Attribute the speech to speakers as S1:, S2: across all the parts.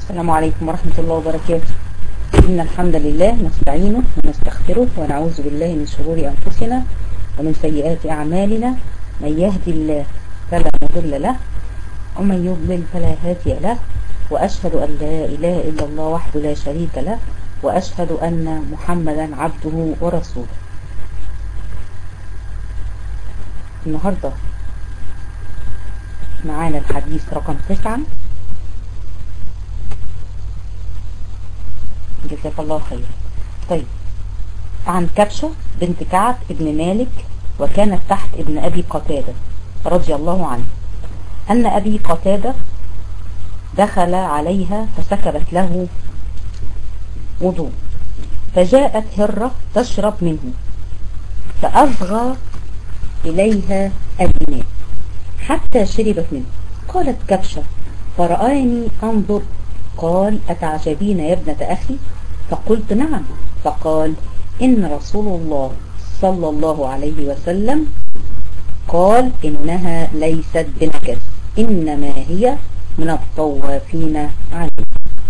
S1: السلام عليكم ورحمة الله وبركاته إن الحمد لله نستعينه ونستغفره ونعوذ بالله من شرور أنفسنا ومن سيئات أعمالنا من يهدي الله فلا مضل له ومن يضلل فلا هادي له وأشهد أن لا إله إلا الله وحده لا شريك له وأشهد أن محمدا عبده ورسوله النهاردة معانا الحديث رقم تسعة جزاك الله خير طيب عن كبشة بنت كعب ابن مالك وكانت تحت ابن أبي قتادة رضي الله عنه أن أبي قتادة دخل عليها فسكبت له وضوء فجاءت هرة تشرب منه فأصغى إليها الإناء حتى شربت منه قالت كبشة فرآني أنظر قال أتعجبين يا ابنة أخي فقلت نعم فقال إن رسول الله صلى الله عليه وسلم قال إنها ليست بنجس إنما هي من الطوافين عليه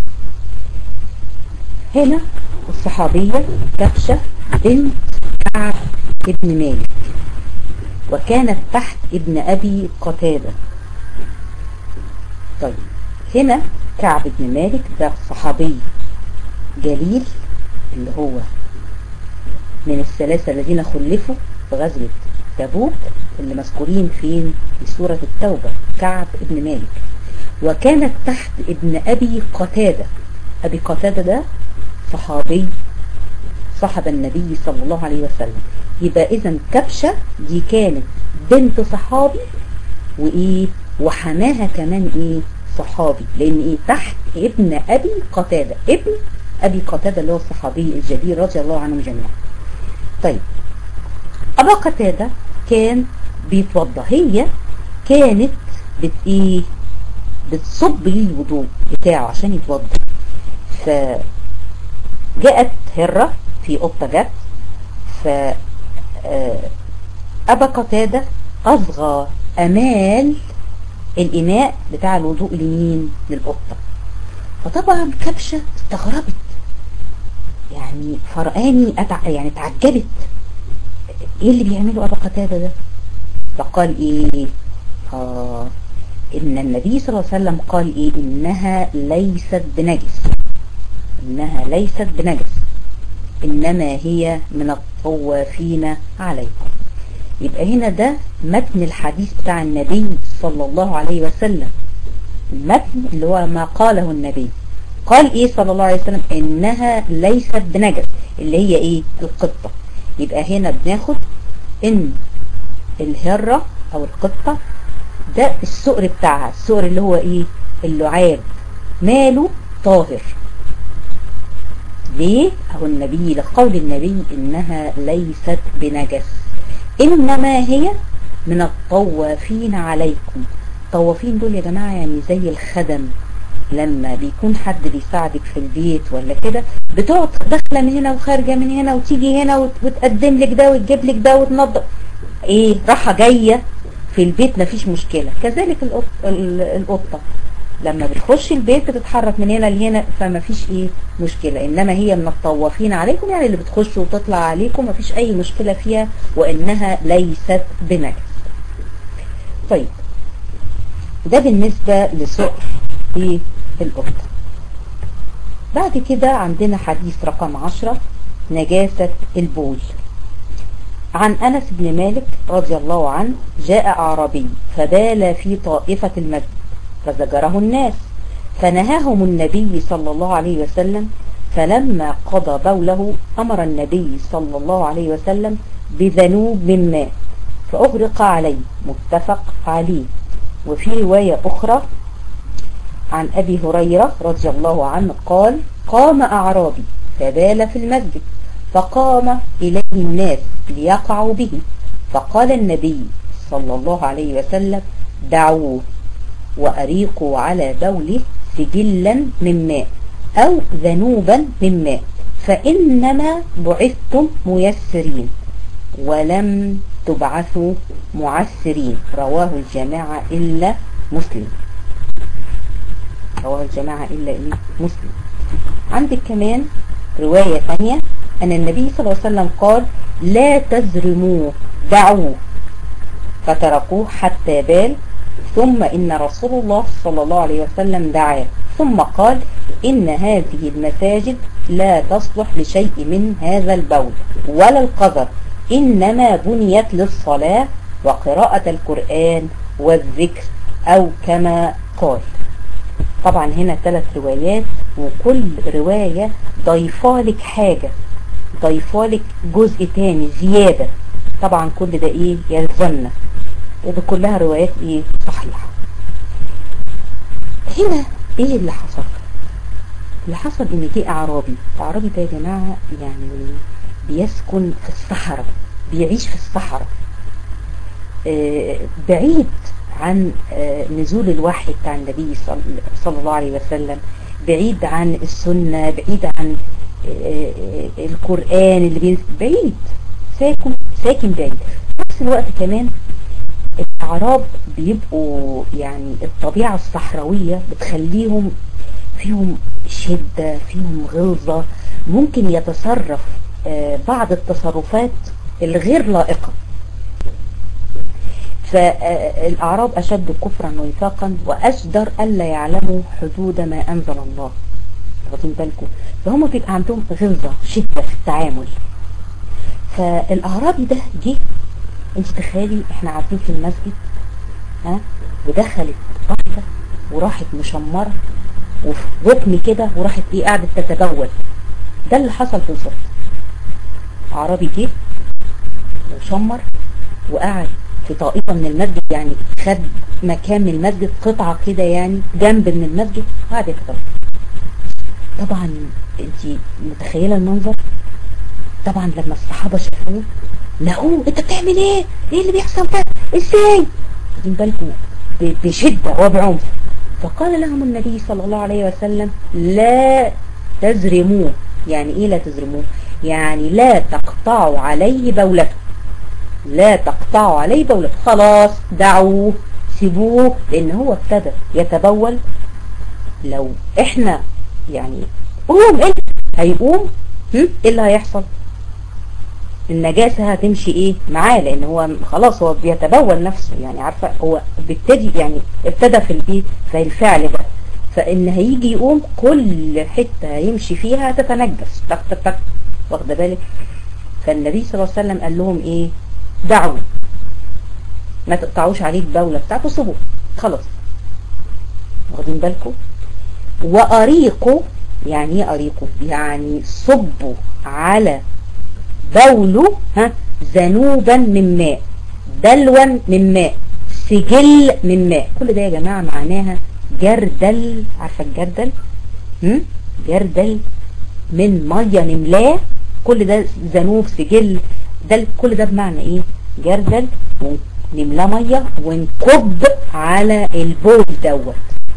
S1: هنا الصحابية كبشة بنت كعب ابن مالك وكانت تحت ابن أبي قتادة طيب هنا كعب بن مالك ده صحابي جليل اللي هو من الثلاثة الذين خلفوا في غزوة تبوك اللي مذكورين فين في سورة التوبة كعب بن مالك وكانت تحت ابن أبي قتادة أبي قتادة ده صحابي صحب النبي صلى الله عليه وسلم يبقى إذا كبشة دي كانت بنت صحابي وإيه وحماها كمان إيه صحابي لأن إيه تحت ابن أبي قتادة ابن أبي قتادة اللي هو الصحابي الجليل رضي الله عنهم جميعا طيب أبا قتادة كان بيتوضى هي كانت بت إيه بتصب لي الوضوء بتاعه عشان يتوضى فجاءت هرة في قطة جت ف أبا قتادة أصغى أمال الإناء بتاع الوضوء لمين للقطة فطبعا كبشة استغربت يعني فرقاني أتع... يعني اتعجبت ايه اللي بيعمله أبا قتادة ده فقال ايه آه إن النبي صلى الله عليه وسلم قال ايه إنها ليست بنجس إنها ليست بنجس إنما هي من الطوافين عليكم يبقى هنا ده متن الحديث بتاع النبي صلى الله عليه وسلم المتن اللي هو ما قاله النبي قال ايه صلى الله عليه وسلم انها ليست بنجس اللي هي ايه القطة يبقى هنا بناخد ان الهرة او القطة ده السؤر بتاعها السؤر اللي هو ايه اللعاب ماله طاهر ليه اهو النبي لقول النبي انها ليست بنجس انما هي من الطوافين عليكم الطوافين دول يا جماعة يعني زي الخدم لما بيكون حد بيساعدك في البيت ولا كده بتقعد داخله من هنا وخارجه من هنا وتيجي هنا وتقدم لك ده وتجيب لك ده وتنظف ايه راحه جايه في البيت مفيش مشكله كذلك القطه لما بتخش البيت بتتحرك من هنا لهنا فما فيش ايه مشكلة انما هي من الطوافين عليكم يعني اللي بتخش وتطلع عليكم ما فيش اي مشكلة فيها وانها ليست بنجس طيب ده بالنسبة لسؤر ايه القطة بعد كده عندنا حديث رقم عشرة نجاسة البول عن أنس بن مالك رضي الله عنه جاء أعرابي فبال في طائفة المسجد فزجره الناس فنهاهم النبي صلى الله عليه وسلم فلما قضى بوله أمر النبي صلى الله عليه وسلم بذنوب من ماء فأغرق عليه متفق عليه وفي رواية أخرى عن أبي هريرة رضي الله عنه قال قام أعرابي فبال في المسجد فقام إليه الناس ليقعوا به فقال النبي صلى الله عليه وسلم دعوه وأريقوا على بوله سجلا من ماء أو ذنوبا من ماء فإنما بعثتم ميسرين ولم تبعثوا معسرين رواه الجماعة إلا مسلم رواه الجماعة إلا إيه مسلم عندك كمان رواية ثانية أن النبي صلى الله عليه وسلم قال لا تزرموه دعوه فتركوه حتى بال ثم إن رسول الله صلى الله عليه وسلم دعاه ثم قال إن هذه المساجد لا تصلح لشيء من هذا البول ولا القذر إنما بنيت للصلاة وقراءة القرآن والذكر أو كما قال طبعا هنا ثلاث روايات وكل رواية ضيفالك حاجة ضيفالك جزء تاني زيادة طبعا كل ده ايه يلزمنا وده كلها روايات ايه صحيحة هنا ايه اللي حصل اللي حصل ان جه اعرابي الاعرابي ده يا جماعة يعني بيسكن في الصحراء بيعيش في الصحراء آه بعيد عن آه نزول الوحي بتاع النبي صلى الله عليه وسلم بعيد عن السنة بعيد عن آه القرآن اللي بينزل بعيد ساكن ساكن بعيد في نفس الوقت كمان الأعراب بيبقوا يعني الطبيعة الصحراوية بتخليهم فيهم شدة فيهم غلظة ممكن يتصرف بعض التصرفات الغير لائقة فالأعراب أشد كفرا ونفاقا وأجدر ألا يعلموا حدود ما أنزل الله واخدين بالكم فهم بيبقى عندهم غلظة شدة في التعامل فالأعرابي ده جه انت تخيلي احنا قاعدين في المسجد ها ودخلت واحدة وراحت مشمرة وفي ركن كده وراحت ايه قعدت تتبول ده اللي حصل بالظبط عربي جه وشمر وقعد في طائفة من المسجد يعني خد مكان من المسجد قطعة كده يعني جنب من المسجد وقعد يتبول طبعا انت متخيلة المنظر طبعا لما الصحابة شافوه لقوه انت بتعمل ايه ايه اللي بيحصل ده ازاي خدين بالكم بشدة وبعنف فقال لهم النبي صلى الله عليه وسلم لا تزرموه يعني ايه لا تزرموه يعني لا تقطعوا عليه بولته لا تقطعوا عليه بولته خلاص دعوه سيبوه لان هو ابتدى يتبول لو احنا يعني قوم انت هيقوم ايه اللي هيحصل النجاسة هتمشي ايه معاه لان هو خلاص هو بيتبول نفسه يعني عارفة هو بيبتدي يعني ابتدى في الايه في الفعل ده فان هيجي يقوم كل حتة هيمشي فيها تتنجس تك تك تك واخده بالك فالنبي صلى الله عليه وسلم قال لهم ايه دعوا ما تقطعوش عليه البولة بتاعته سيبوه خلاص واخدين بالكم وأريقوا يعني ايه أريقوا يعني صبوا على بوله ها ذنوبا من ماء دلوا من ماء سجل من ماء كل ده يا جماعة معناها جردل عارفة الجردل هم؟ جردل من مية نملاه كل ده ذنوب سجل ده كل ده بمعنى ايه جردل نملاه مية ونكب على البول دوت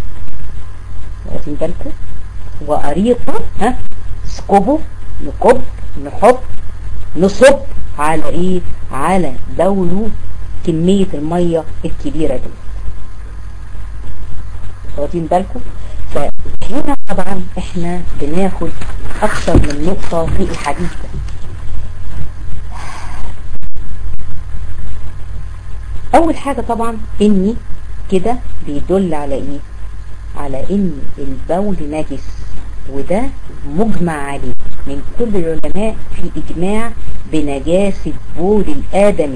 S1: واخدين بالكم وأريقة ها اسكبه نكب نحط نصب على ايه على بوله كمية المية الكبيرة دي واخدين بالكم فهنا طبعا احنا بناخد اكثر من نقطة في الحديث ده اول حاجة طبعا اني كده بيدل على ايه على ان البول نجس وده مجمع عليه من كل العلماء في اجماع بنجاسة بول الادمي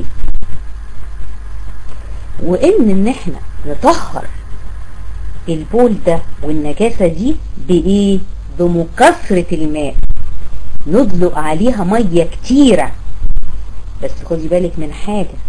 S1: وان ان احنا نطهر البول ده والنجاسة دي بايه بمكثرة الماء ندلق عليها مية كتيرة بس خدي بالك من حاجة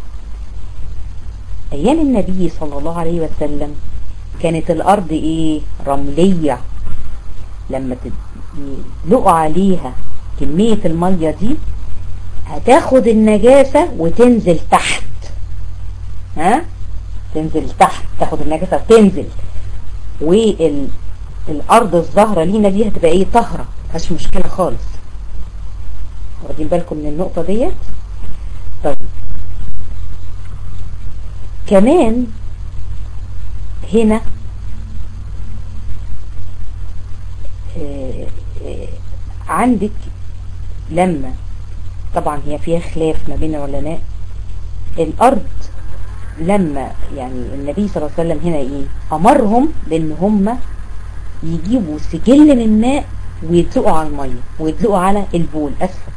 S1: ايام النبي صلى الله عليه وسلم كانت الارض ايه رملية لما تدلقوا عليها كمية المية دي هتاخد النجاسة وتنزل تحت ها تنزل تحت تاخد النجاسة وتنزل والارض الظاهرة لينا دي هتبقى ايه طهرة مفيهاش مشكلة خالص واخدين بالكم من النقطة ديت طيب كمان هنا عندك لما طبعا هي فيها خلاف ما بين العلماء الارض لما يعني النبي صلى الله عليه وسلم هنا ايه امرهم بان هم يجيبوا سجل من ماء ويدلقوا على المية ويدلقوا على البول اسفل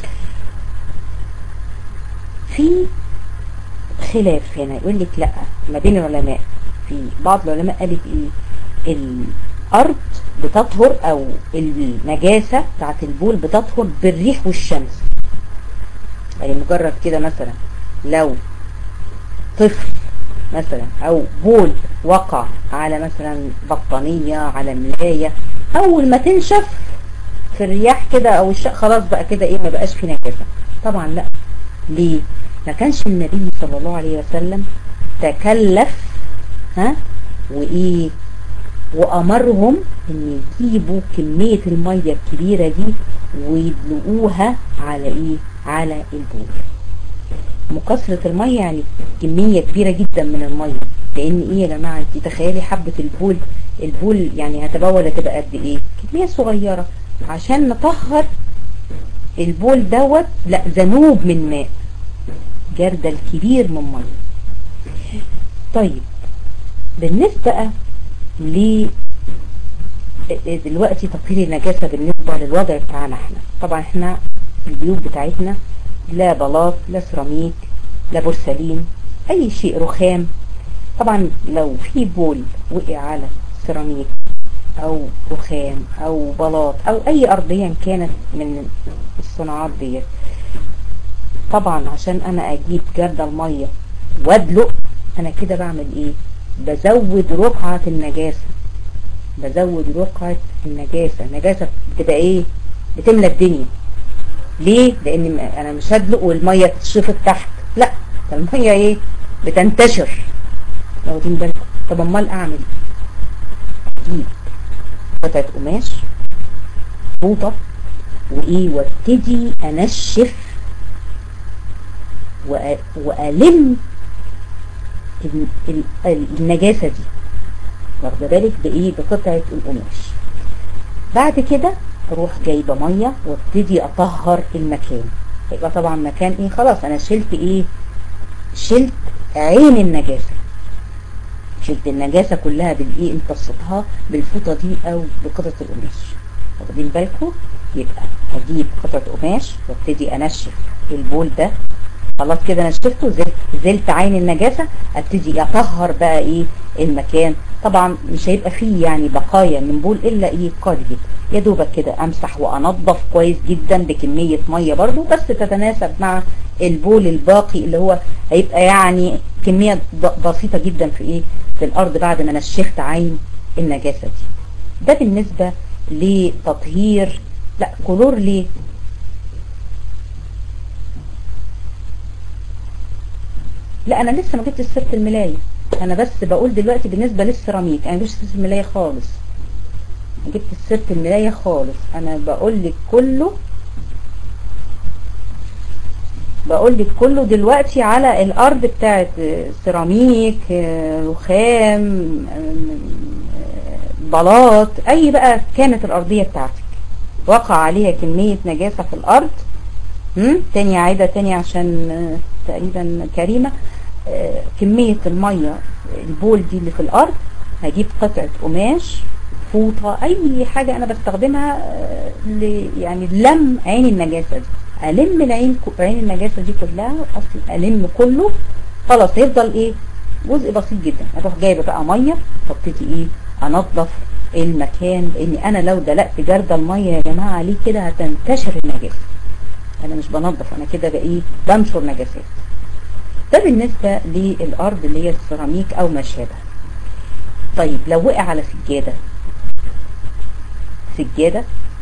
S1: في خلاف هنا يقول لك لا ما بين العلماء في بعض العلماء قالت ايه الارض بتطهر او النجاسة بتاعت البول بتطهر بالريح والشمس يعني مجرد كده مثلا لو طفل مثلا او بول وقع على مثلا بطانية على ملاية اول ما تنشف في الرياح كده او الشق خلاص بقى كده ايه ما بقاش في نجاسة طبعا لا ليه ما كانش النبي صلى الله عليه وسلم تكلف ها وايه وامرهم ان يجيبوا كمية المية الكبيرة دي ويدلقوها على ايه على البول مكثرة المية يعني كمية كبيرة جدا من المية لان ايه يا جماعة انت تخيلي حبة البول البول يعني هتبول هتبقى قد ايه كمية صغيرة عشان نطهر البول دوت لا ذنوب من ماء جردل كبير من مية طيب بالنسبة بقى ل دلوقتي تطهير النجاسة بالنسبة للوضع بتاعنا احنا طبعا احنا البيوت بتاعتنا لا بلاط لا سيراميك لا بورسلين اي شيء رخام طبعا لو في بول وقع على سيراميك او رخام او بلاط او اي ارضيا كانت من الصناعات ديت طبعا عشان انا اجيب جرد المية وادلق انا كده بعمل ايه بزود رقعة النجاسة بزود رقعة النجاسة النجاسة بتبقى ايه بتملى الدنيا ليه لان انا مش هدلق والمية تتشفط تحت لا المية ايه بتنتشر لو واخدين بالكم طب امال اعمل اجيب قطعة قماش فوطة وايه وابتدي انشف والم النجاسة دي واخده بالك بايه بقطعة القماش بعد كده اروح جايبه ميه وابتدي اطهر المكان يبقى طبعا مكان ايه خلاص انا شلت ايه شلت عين النجاسه شلت النجاسه كلها بالايه امتصتها بالفوطه دي او بقطعه القماش واخدين بالكم يبقى هجيب قطعه قماش وابتدي انشف البول ده خلاص كده نشفته زلت, زلت عين النجاسة ابتدي اطهر بقى ايه المكان طبعا مش هيبقى فيه يعني بقايا من بول الا ايه قليل يا دوبك كده امسح وانضف كويس جدا بكمية مية برضو بس تتناسب مع البول الباقي اللي هو هيبقى يعني كمية بسيطة جدا في ايه في الارض بعد ما نشفت عين النجاسة دي ده بالنسبة لتطهير لا كلور ليه لا انا لسه ما جبتش سيره الملايه انا بس بقول دلوقتي بالنسبه للسيراميك انا ما جبتش سيره الملايه خالص ما جبتش سيره الملايه خالص انا بقول لك كله بقول لك كله دلوقتي على الارض بتاعت سيراميك رخام بلاط اي بقى كانت الارضيه بتاعتك وقع عليها كميه نجاسه في الارض هم؟ تاني عايده تاني عشان تقريبا كريمة آه كمية المية البول دي اللي في الارض هجيب قطعة قماش فوطة اي حاجة انا بستخدمها آه يعني لم عين النجاسة دي الم العين عين النجاسة دي كلها اصل الم كله خلاص هيفضل ايه جزء بسيط جدا اروح جايبه بقى مية وابتدي ايه انظف المكان لان انا لو دلقت جرد المية يا جماعة عليه كده هتنتشر النجاسة انا مش بنظف انا كده بقى ايه بنشر نجاسات ده بالنسبة للارض اللي هي السيراميك او ما شابه طيب لو وقع على سجادة سجادة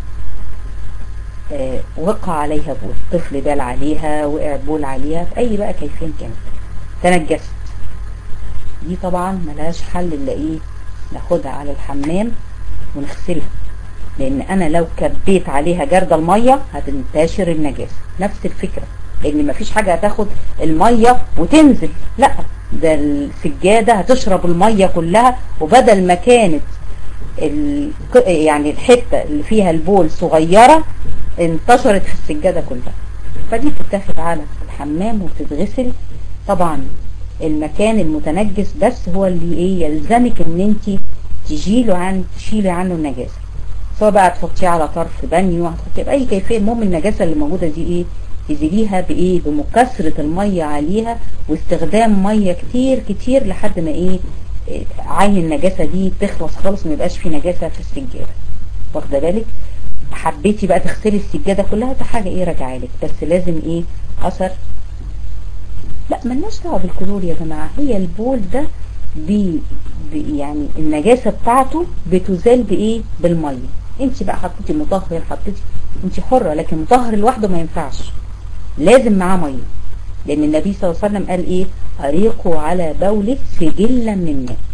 S1: آه وقع عليها بول طفل بال عليها وقع بول عليها في اي بقى كيفين كانت تنجست دي طبعا ملهاش حل الا ايه ناخدها على الحمام ونغسلها لان انا لو كبيت عليها جرد المية هتنتشر النجاسة نفس الفكرة لان مفيش حاجة هتاخد المية وتنزل لا ده السجادة هتشرب المية كلها وبدل ما كانت يعني الحتة اللي فيها البول صغيرة انتشرت في السجادة كلها فدي بتتاخد على الحمام وبتتغسل طبعا المكان المتنجس بس هو اللي ايه يلزمك ان انت تشيله عن تشيلي عنه النجاسة سواء بقى تحطيه على طرف بانيو هتحطيه بأي كيفية المهم النجاسة اللي موجودة دي ايه تزيليها بايه بمكسرة المية عليها واستخدام مية كتير كتير لحد ما ايه عين النجاسة دي تخلص خالص ما يبقاش في نجاسة في السجادة واخده بالك حبيتي بقى تغسلي السجادة كلها ده حاجة ايه راجعه لك بس لازم ايه اثر لا ملناش دعوه بالكلور يا جماعة هي البول ده بي بي يعني النجاسة بتاعته بتزال بايه بالمية انت بقى حطيتي مطهر حطيتي انت حرة لكن مطهر لوحده ما ينفعش لازم معاه مية لان النبي صلى الله عليه وسلم قال ايه اريقوا على بولك سجلا من ماء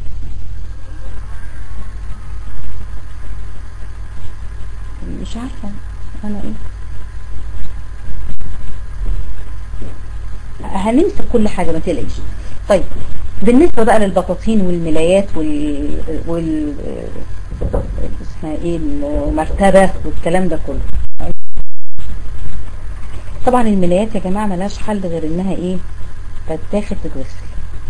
S1: مش عارفة انا ايه هنمسك كل حاجة ما تقلقش طيب بالنسبة بقى للبطاطين والملايات وال, وال... اسمها ايه المرتبة والكلام ده كله طبعا الملايات يا جماعة ملاش حل غير انها ايه تتاخد تتغسل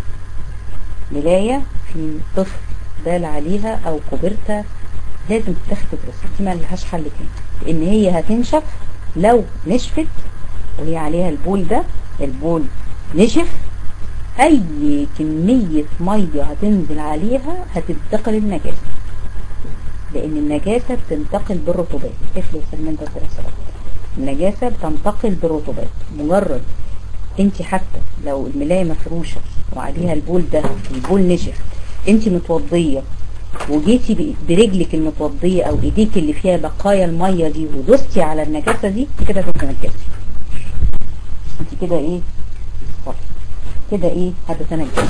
S1: ملاية في طفل بال عليها او كوبرتة لازم تتاخد تتغسل دي ملهاش حل تاني لان هي هتنشف لو نشفت وهي عليها البول ده البول نشف اي كمية مية هتنزل عليها هتنتقل النجاسة لان النجاسة بتنتقل بالرطوبات افلي سلمان ده النجاسة بتنتقل بالرطوبات مجرد انت حتى لو الملاية مفروشة وعليها البول ده البول نشف انت متوضية وجيتي برجلك المتوضية او ايديك اللي فيها بقايا المية دي ودوستي على النجاسة دي كده تتنجسي انت كده ايه طب كده ايه هتتنجسي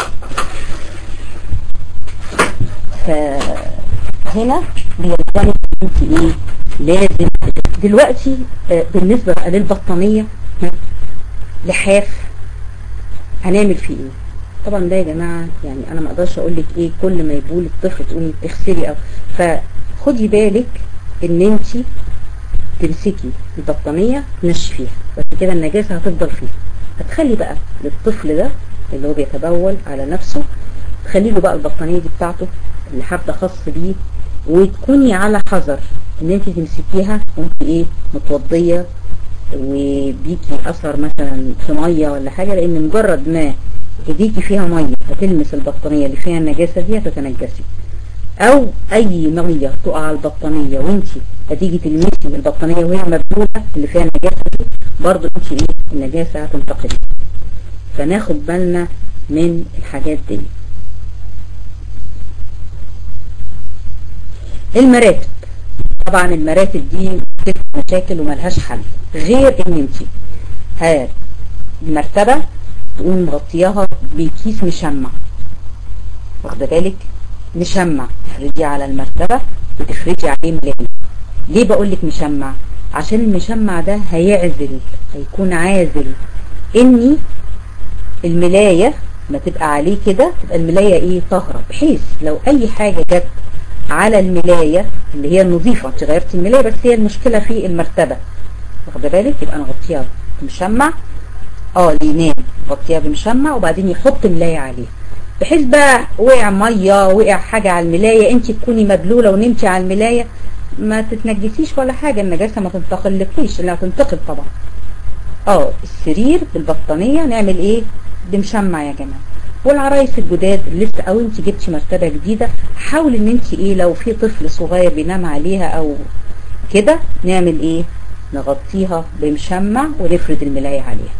S1: فهنا بيلزمك انت ايه لازم دلوقتي بالنسبة بقى للبطانية لحاف هنعمل فيه ايه طبعا ده يا جماعة يعني انا ما اقدرش اقول لك ايه كل ما يبول الطفل تقومي تغسلي او فخدي بالك ان انت تمسكي البطانية تنشفيها بس كده النجاسة هتفضل فيها هتخلي بقى للطفل ده اللي هو بيتبول على نفسه تخلي له بقى البطانية دي بتاعته اللي حابة خاص بيه وتكوني على حذر ان انت تمسكيها وانت ايه متوضية وبيكي اثر مثلا في مية ولا حاجة لان مجرد ما ايديكي فيها مية هتلمس البطانية اللي فيها النجاسة دي هتتنجسي او اي مية تقع على البطانية وانت هتيجي تلمسي البطانية وهي مبلولة اللي فيها النجاسة دي برضو انت ايه النجاسة هتنتقل فناخد بالنا من الحاجات دي المراتب طبعا المراتب دي بتبقى مشاكل وملهاش حل غير ان انت ها المرتبة تقوم مغطياها بكيس مشمع واخده بالك مشمع تفردي على المرتبة وتفردي عليه ملاية ليه بقول لك مشمع عشان المشمع ده هيعزل هيكون عازل اني الملاية ما تبقى عليه كده تبقى الملاية ايه طاهرة بحيث لو اي حاجة جت على الملاية اللي هي النظيفة انت غيرتي الملاية بس هي المشكلة في المرتبة واخده بالك يبقى نغطيها بمشمع اه اللي ينام نغطيها بمشمع وبعدين يحط ملاية عليها بحيث بقى وقع مية وقع حاجة على الملاية انت تكوني مبلولة ونمتي على الملاية ما تتنجسيش ولا حاجة النجاسة ما تنتقل لكيش لا تنتقل طبعا اه السرير بالبطانية نعمل ايه بمشمع يا جماعة والعرايس الجداد لسه او انت جبتي مرتبة جديدة حاول ان انت ايه لو في طفل صغير بينام عليها او كده نعمل ايه نغطيها بمشمع ونفرد الملاية عليها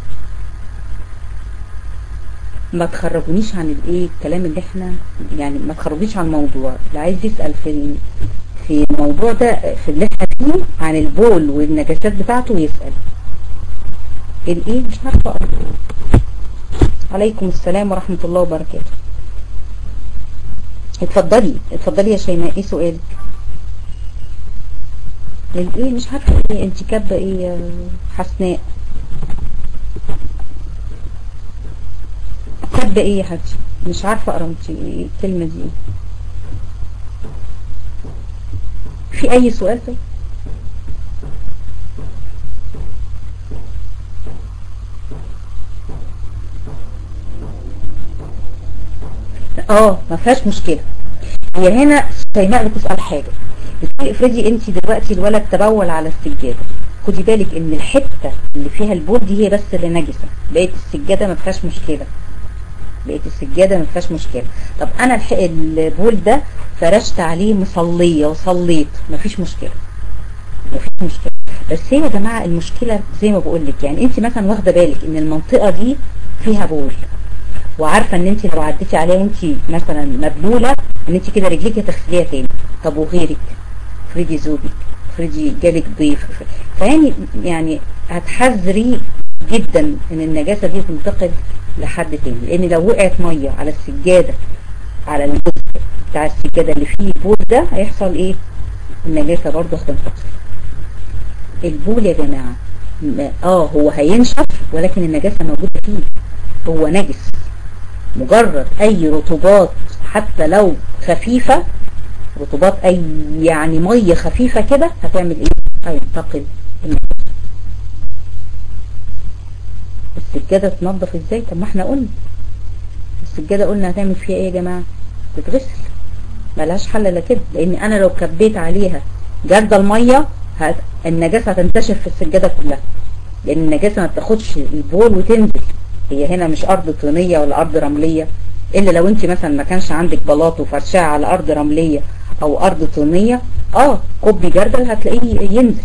S1: ما تخرجونيش عن الايه الكلام اللي احنا يعني ما تخرجونيش عن الموضوع اللي عايز يسأل في في الموضوع ده في اللي احنا فيه عن البول والنجاسات بتاعته يسأل الايه مش عارفه عليكم السلام ورحمة الله وبركاته اتفضلي اتفضلي يا شيماء ايه سؤالك الايه مش عارفه ايه انت كاتبه ايه يا حسناء كاتبه ايه يا حاجتي مش عارفه اقرا انت الكلمه دي في اي سؤال طيب اه ما فيهاش مشكلة هي هنا شيماء بتسأل حاجة بتقول افرضي انت دلوقتي الولد تبول على السجادة خدي بالك ان الحتة اللي فيها البول دي هي بس اللي نجسة بقية السجادة ما فيهاش مشكلة بقية السجادة ما فيهاش مشكلة طب انا الح- البول ده فرشت عليه مصلية وصليت ما فيش مشكلة ما فيش مشكلة بس هي يا جماعة المشكلة زي ما بقول لك يعني انت مثلا واخدة بالك ان المنطقة دي فيها بول وعارفة ان انت لو عديتي عليها وانت مثلا مبلولة ان انت كده رجليك هتغسليها تاني طب وغيرك افرضي زوجك افرضي جالك ضيف فيعني يعني هتحذري جدا ان النجاسة دي تنتقل لحد تاني لان لو وقعت مية على السجادة على الجزء بتاع السجادة اللي فيه بول ده هيحصل ايه النجاسة برضه هتنتقل البول يا جماعة م- اه هو هينشف ولكن النجاسة موجودة فيه هو نجس مجرد اي رطوبات حتى لو خفيفة رطوبات اي يعني مية خفيفة كده هتعمل ايه هينتقل النجاسة السجادة تنظف ازاي طب ما احنا قلنا السجادة قلنا هتعمل فيها ايه يا جماعة تتغسل ملهاش حل الا كده لان انا لو كبيت عليها جردة المية هت... النجاسة هتنتشر في السجادة كلها لان النجاسة ما بتاخدش البول وتنزل هي هنا مش ارض طينية ولا ارض رملية الا لو انت مثلا ما كانش عندك بلاط وفرشاه على ارض رملية او ارض طينية اه كوبي جردل هتلاقيه ينزل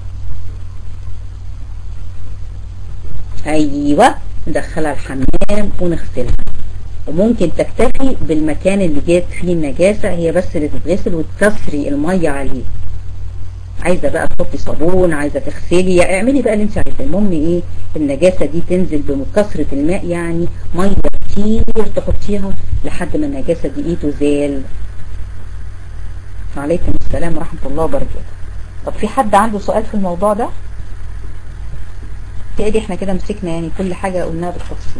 S1: ايوه ندخلها الحمام ونغسلها وممكن تكتفي بالمكان اللي جات فيه النجاسة هي بس اللي تتغسل وتكسري المية عليه عايزة بقى تحطي صابون عايزة تغسلي اعملي بقى اللي انت عايزاه المهم ايه النجاسة دي تنزل بكثرة الماء يعني مية كتير تحطيها لحد ما النجاسة دي ايه تزال وعليكم السلام ورحمة الله وبركاته طب في حد عنده سؤال في الموضوع ده تقدي احنا كده مسكنا يعني كل حاجة قلناها بالتفصيل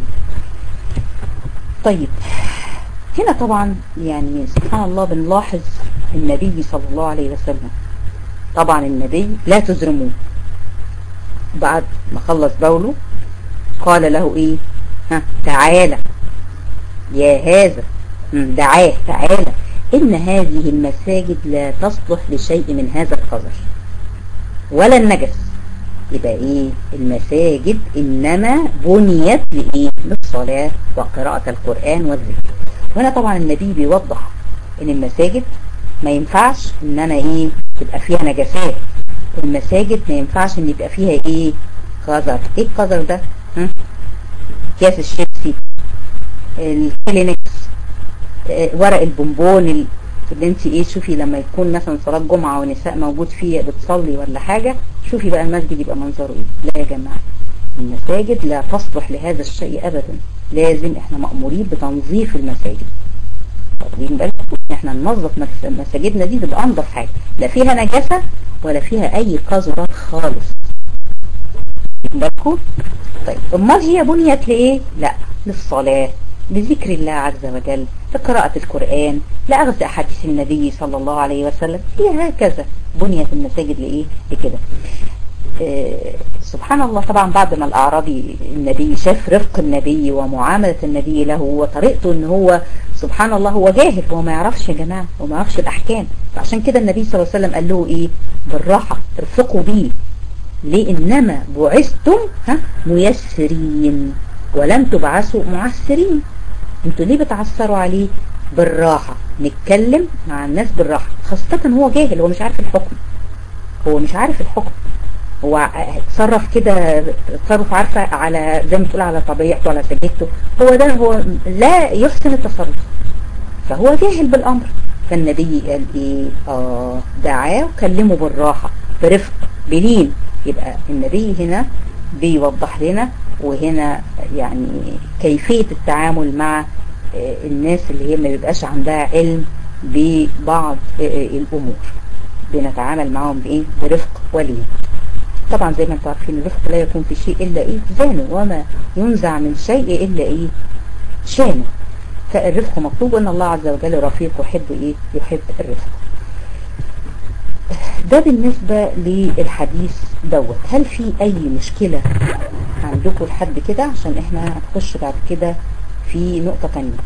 S1: طيب هنا طبعا يعني سبحان الله بنلاحظ النبي صلى الله عليه وسلم طبعا النبي لا تزرموه بعد ما خلص بوله قال له ايه ها تعالى يا هذا مم، دعاه تعالى ان هذه المساجد لا تصلح لشيء من هذا القذر ولا النجس يبقى ايه المساجد انما بنيت لايه للصلاة وقراءة القرآن والذكر وهنا طبعا النبي بيوضح ان المساجد ما ينفعش ان انا ايه تبقى فيها نجاسات المساجد ما ينفعش ان يبقى فيها ايه قذر ايه القذر ده ها؟ كاس الشيبسي الكلينكس آه، ورق البونبون ال- اللي انت ايه شوفي لما يكون مثلا صلاة جمعة ونساء موجود فيه بتصلي ولا حاجة شوفي بقى المسجد يبقى منظره ايه لا يا جماعة المساجد لا تصلح لهذا الشيء ابدا لازم احنا مأمورين بتنظيف المساجد واخدين بالكم ان احنا ننظف مس- مساجدنا دي تبقى انضف حاجة لا فيها نجاسة ولا فيها اي قذرات خالص واخدين بالكم طيب امال هي بنيت لايه لا للصلاة لذكر الله عز وجل لقراءة القرآن لأخذ أحاديث النبي صلى الله عليه وسلم هي هكذا بنيت المساجد لإيه لكده آه، سبحان الله طبعا بعد ما الأعرابي النبي شاف رفق النبي ومعاملة النبي له وطريقته ان هو سبحان الله هو جاهل هو ما يعرفش يا جماعة هو ما يعرفش الأحكام فعشان كده النبي صلى الله عليه وسلم قال له ايه بالراحة ارفقوا بيه ليه انما بعثتم ها ميسرين ولم تبعثوا معسرين انتوا ليه بتعثروا عليه بالراحة نتكلم مع الناس بالراحة خاصة هو جاهل هو مش عارف الحكم هو مش عارف الحكم هو ع- اتصرف كده تصرف عارفة على زي ما تقول على طبيعته على سجيته هو ده هو لا يحسن التصرف فهو جاهل بالامر فالنبي قال ايه اه دعاه وكلمه بالراحة برفق بلين يبقى النبي هنا بيوضح لنا وهنا يعني كيفية التعامل مع آه، الناس اللي هي ما بيبقاش عندها علم ببعض آه، آه، الامور بنتعامل معهم بايه برفق ولين طبعا زي ما انتم عارفين الرفق لا يكون في شيء الا ايه زانه وما ينزع من شيء الا ايه شانه فالرفق مطلوب ان الله عز وجل رفيق يحب ايه يحب الرفق ده بالنسبة للحديث دوت هل في اي مشكلة عندكم لحد كده عشان احنا هنخش بعد كده في نقطة تانية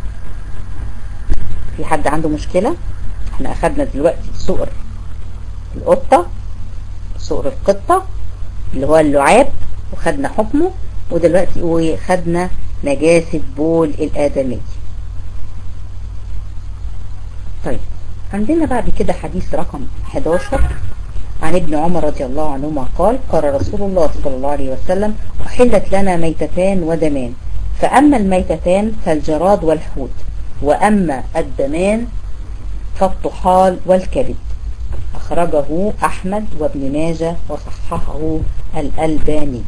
S1: في حد عنده مشكلة احنا اخدنا دلوقتي صقر القطة صقر القطة اللي هو اللعاب وخدنا حكمه ودلوقتي وخدنا نجاسة بول الآدمي طيب عندنا بعد كده حديث رقم 11 عن ابن عمر رضي الله عنهما قال قال رسول الله صلى الله عليه وسلم أحلت لنا ميتتان ودمان فأما الميتتان فالجراد والحوت وأما الدمان فالطحال والكبد أخرجه أحمد وابن ماجه وصححه الألباني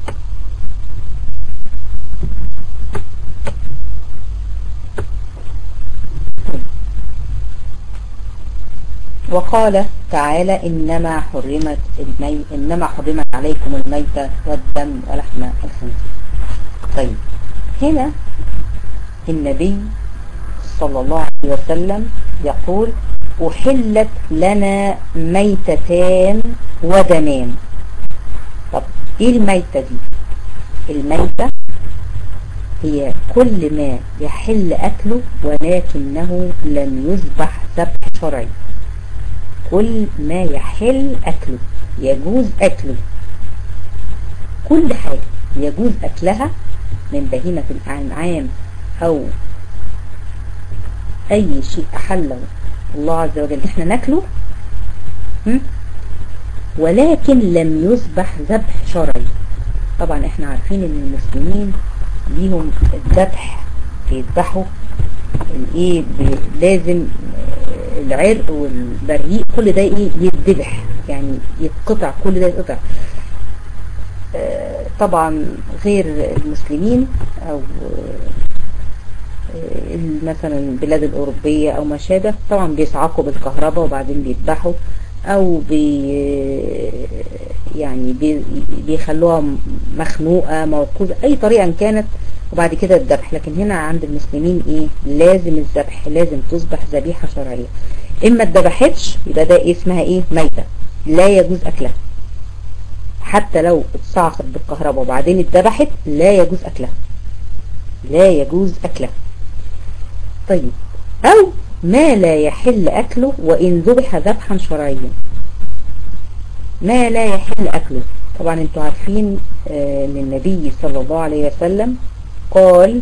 S1: وقال تعالى إنما حرمت المي إنما حرمت عليكم الميتة والدم ولحم الخنزير طيب هنا النبي صلى الله عليه وسلم يقول أحلت لنا ميتتان ودمان طب ايه الميتة دي الميتة هي كل ما يحل أكله ولكنه لم يذبح ذبح شرعي كل ما يحل أكله يجوز أكله كل حاجة يجوز أكلها من بهيمة الأنعام أو أي شيء أحله الله عز وجل احنا ناكله ولكن لم يذبح ذبح شرعي طبعا احنا عارفين ان المسلمين ليهم الذبح بيذبحوا الايه لازم العرق والبريق كل ده ايه يتذبح يعني يتقطع كل ده يتقطع طبعا غير المسلمين او مثلا البلاد الأوروبية أو ما شابه طبعا بيصعقوا بالكهرباء وبعدين بيذبحوا أو بي يعني بي بيخلوها مخنوقة موقوفة أي طريقة إن كانت وبعد كده الذبح لكن هنا عند المسلمين إيه لازم الذبح لازم تصبح ذبيحة شرعية إما اتذبحتش يبقى ده إيه اسمها إيه ميتة لا يجوز أكلها حتى لو اتصعقت بالكهرباء وبعدين اتذبحت لا يجوز أكلها لا يجوز أكلها طيب أو ما لا يحل أكله وإن ذبح ذبحا شرعيا ما لا يحل أكله طبعا انتوا عارفين ان النبي صلى الله عليه وسلم قال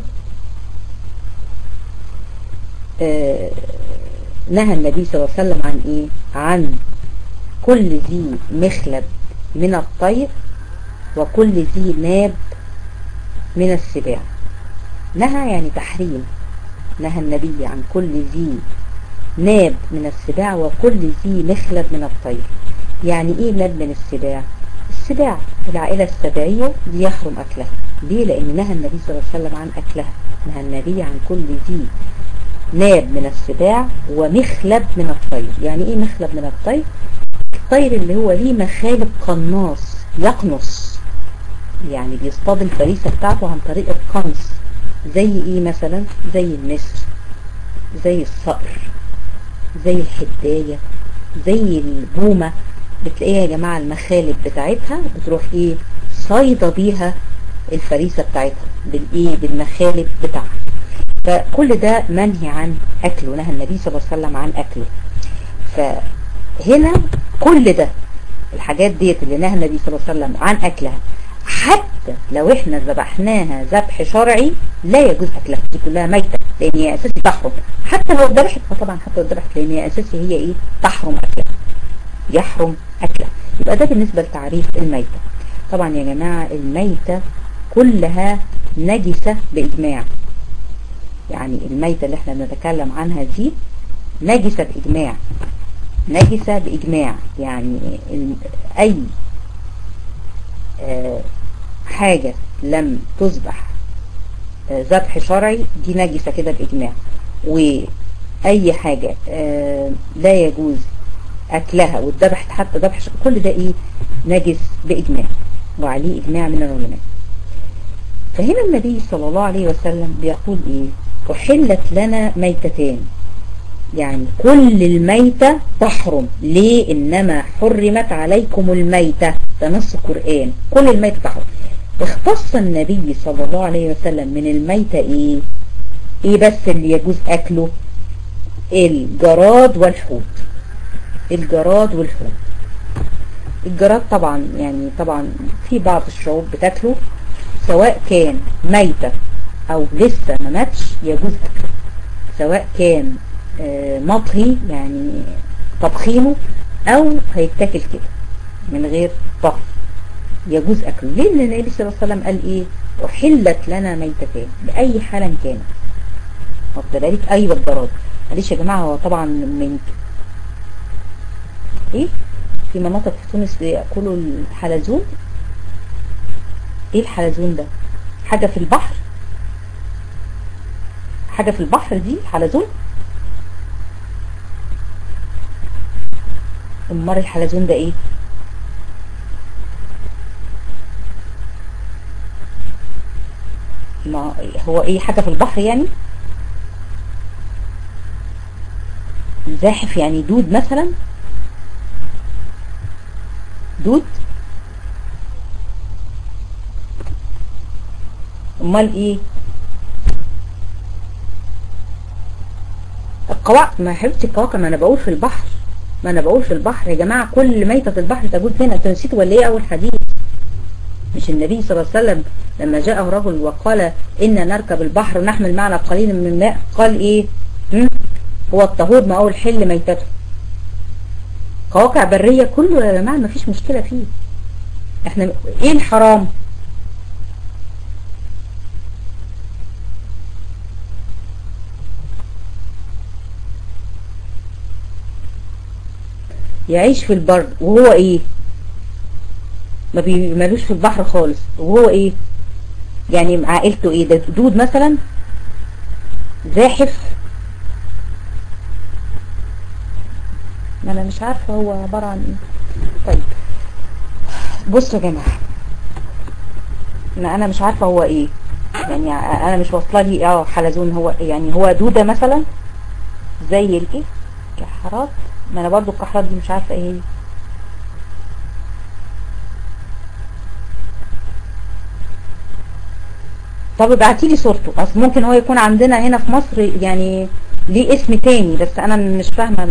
S1: نهى النبي صلى الله عليه وسلم عن ايه عن كل ذي مخلب من الطير وكل ذي ناب من السباع نهى يعني تحريم نهى النبي عن كل ذي ناب من السباع وكل ذي مخلب من الطير يعني ايه ناب من السباع السباع العائلة السباعية دي يحرم أكلها ليه لأن نهى النبي صلى الله عليه وسلم عن أكلها نهى النبي عن كل ذي ناب من السباع ومخلب من الطير يعني ايه مخلب من الطير الطير اللي هو ليه مخالب قناص يقنص يعني بيصطاد الفريسة بتاعته عن طريق القنص زي ايه مثلا زي النسر زي الصقر زي الحداية زي البومة بتلاقيها يا جماعة المخالب بتاعتها بتروح ايه صايدة بيها الفريسة بتاعتها بالايه بالمخالب بتاعها فكل ده منهي عن اكله نهى النبي صلى الله عليه وسلم عن اكله فهنا كل ده الحاجات ديت اللي نهى النبي صلى الله عليه وسلم عن اكلها حتى لو احنا ذبحناها ذبح شرعي لا يجوز اكلها دي كلها ميتة لان هي اساسي تحرم حتى لو ذبحت فطبعا حتى لو ذبحت لان هي اساسي هي ايه تحرم اكلها يحرم اكلها يبقى ده بالنسبة لتعريف الميتة طبعا يا جماعة الميتة كلها نجسة باجماع يعني الميتة اللي احنا بنتكلم عنها دي نجسة باجماع نجسة باجماع يعني اي آه حاجة لم تذبح آه ذبح شرعي دي نجسة كده بإجماع وأي حاجة آه لا يجوز أكلها واتذبحت حتى ذبح كل ده إيه نجس بإجماع وعليه إجماع من العلماء فهنا النبي صلى الله عليه وسلم بيقول إيه أحلت لنا ميتتان يعني كل الميتة تحرم ليه إنما حرمت عليكم الميتة ده نص القرآن كل الميتة تحرم اختص النبي صلى الله عليه وسلم من الميتة ايه ايه بس اللي يجوز اكله الجراد والحوت الجراد والحوت الجراد طبعا يعني طبعا في بعض الشعوب بتاكله سواء كان ميتة او لسه ما ماتش يجوز اكله سواء كان مطهي يعني تضخيمه او هيتاكل كده من غير طهي يجوز اكله لان النبي صلى الله عليه وسلم قال ايه احلت لنا ميتتان باي حال كانت واخد بالك ايوه الجراد معلش يا جماعه هو طبعا من ايه في مناطق في تونس بياكلوا الحلزون ايه الحلزون ده حاجه في البحر حاجه في البحر دي حلزون امال الحلزون ده ايه ما هو ايه حاجة في البحر يعني زاحف يعني دود مثلا دود امال ايه القواقع ما حبيبتي القواقع ما انا بقول في البحر ما انا بقول في البحر يا جماعة كل ميتة البحر تجود هنا انتوا نسيتوا ولا ايه اول حديث مش النبي صلى الله عليه وسلم لما جاءه رجل وقال إن نركب البحر نحمل معنا قليلا من الماء قال إيه هو الطهور ما هو الحل ميتته قواقع برية كله يا جماعة ما فيش مشكلة فيه احنا ايه الحرام يعيش في البر وهو ايه ما بيمالوش في البحر خالص وهو ايه يعني عائلته ايه ده دود مثلا زاحف ما انا مش عارفة هو عبارة عن ايه طيب بصوا يا جماعة ما انا مش عارفة هو ايه يعني انا مش واصله لي اه حلزون هو يعني هو دودة مثلا زي الايه كحرات ما انا برضو الكحرات دي مش عارفة ايه هي طب ابعتي لي صورته اصل ممكن هو يكون عندنا هنا في مصر يعني ليه اسم تاني بس انا مش فاهمه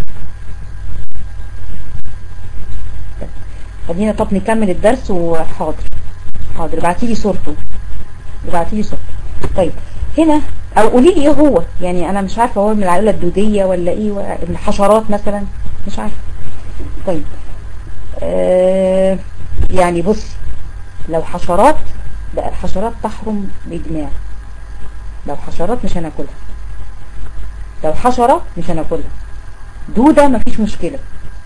S1: خلينا طب نكمل الدرس وحاضر حاضر ابعتي لي صورته ابعتي لي صورته طيب هنا او قولي لي ايه هو يعني انا مش عارفه هو من العائله الدوديه ولا ايه الحشرات مثلا مش عارفه طيب آه يعني بص لو حشرات بقى الحشرات تحرم بإجماع لو حشرات مش هناكلها لو حشرة مش هناكلها دودة مفيش مشكلة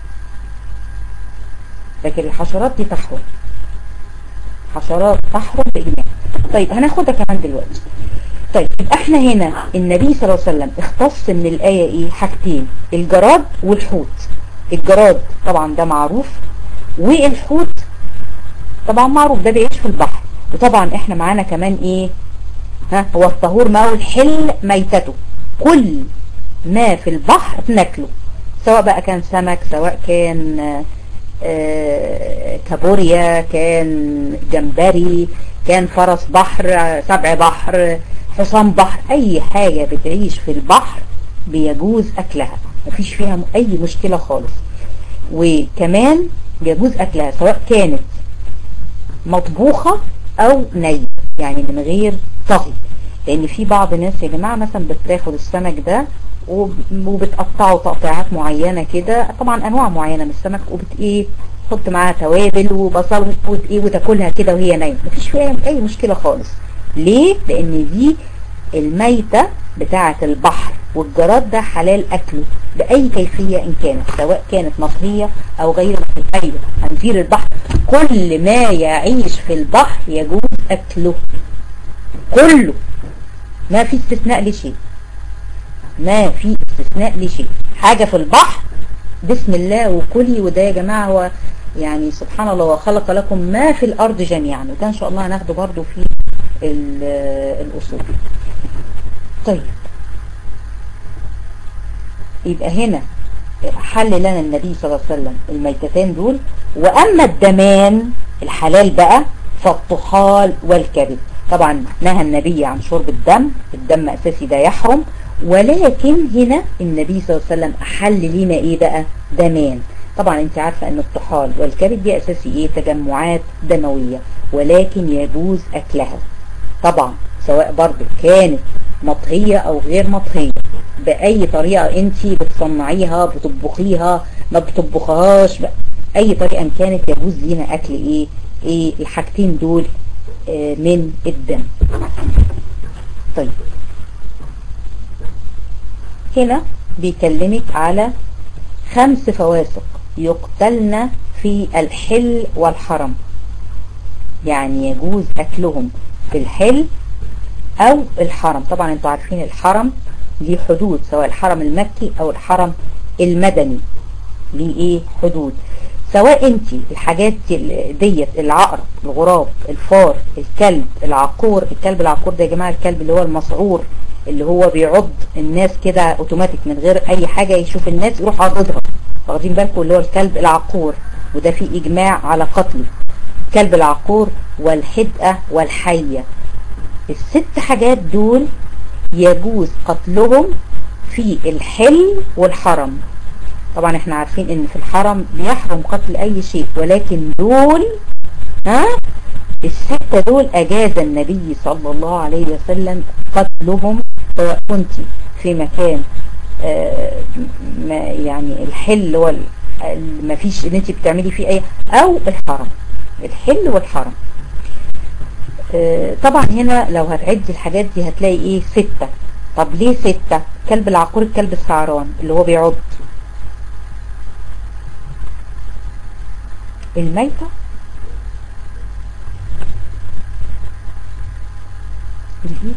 S1: لكن الحشرات دي تحرم حشرات تحرم بإجماع طيب هناخدها كمان دلوقتي طيب يبقى احنا هنا النبي صلى الله عليه وسلم اختص من الآية ايه حاجتين الجراد والحوت الجراد طبعا ده معروف والحوت طبعا معروف ده بيعيش في البحر وطبعا احنا معانا كمان ايه ها هو الطهور ما هو الحل ميتته كل ما في البحر ناكله سواء بقى كان سمك سواء كان آه كابوريا كان جمبري كان فرس بحر سبع بحر حصان بحر اي حاجة بتعيش في البحر بيجوز اكلها مفيش فيها اي مشكلة خالص وكمان يجوز اكلها سواء كانت مطبوخة او ني يعني من غير طهي لان في بعض الناس يا جماعة مثلا بتاخد السمك ده وبتقطعه تقطيعات معينة كده طبعا انواع معينة من السمك وبت ايه تحط معاها توابل وبصل وت ايه وتاكلها كده وهي نايمة مفيش فيها اي مشكلة خالص ليه لان دي الميتة بتاعة البحر والجراد ده حلال اكله باي كيفية ان كانت سواء كانت مطهية او غير مطهية خنزير البحر كل ما يعيش في البحر يجوز اكله كله ما في استثناء لشيء ما في استثناء لشيء حاجة في البحر بسم الله وكلي وده يا جماعة هو يعني سبحان الله وخلق لكم ما في الارض جميعا وده ان شاء الله هناخده برضو في الاصول طيب يبقى هنا حل لنا النبي صلى الله عليه وسلم الميتتين دول وأما الدمان الحلال بقى فالطحال والكبد طبعا نهى النبي عن شرب الدم الدم أساسي ده يحرم ولكن هنا النبي صلى الله عليه وسلم أحل لنا إيه بقى دمان طبعا انت عارفة ان الطحال والكبد دي أساسي إيه تجمعات دموية ولكن يجوز أكلها طبعا سواء برضو كانت مطهية أو غير مطهية بأي طريقة انت بتصنعيها بتطبخيها ما بتطبخهاش أي طريقة إن كانت يجوز لنا أكل إيه إيه الحاجتين دول آه من الدم طيب هنا بيكلمك على خمس فواسق يقتلن في الحل والحرم يعني يجوز أكلهم في الحل أو الحرم طبعا انتوا عارفين الحرم ليه حدود سواء الحرم المكي أو الحرم المدني ليه ايه حدود سواء انت الحاجات ديت العقرب الغراب الفار الكلب العقور الكلب العقور ده يا جماعة الكلب اللي هو المسعور اللي هو بيعض الناس كده اوتوماتيك من غير اي حاجة يشوف الناس يروح عضدها واخدين بالكم اللي هو الكلب العقور وده فيه اجماع على قتله كلب العقور والحدقة والحية الست حاجات دول يجوز قتلهم في الحل والحرم طبعا احنا عارفين ان في الحرم بيحرم قتل اي شيء ولكن دول ها الستة دول اجاز النبي صلى الله عليه وسلم قتلهم سواء كنت في مكان آه ما يعني الحل وال ما فيش ان انت بتعملي فيه اي او الحرم الحل والحرم آه طبعا هنا لو هتعدي الحاجات دي هتلاقي ايه ستة طب ليه ستة كلب العقور الكلب السعران اللي هو بيعض الميتة الإيه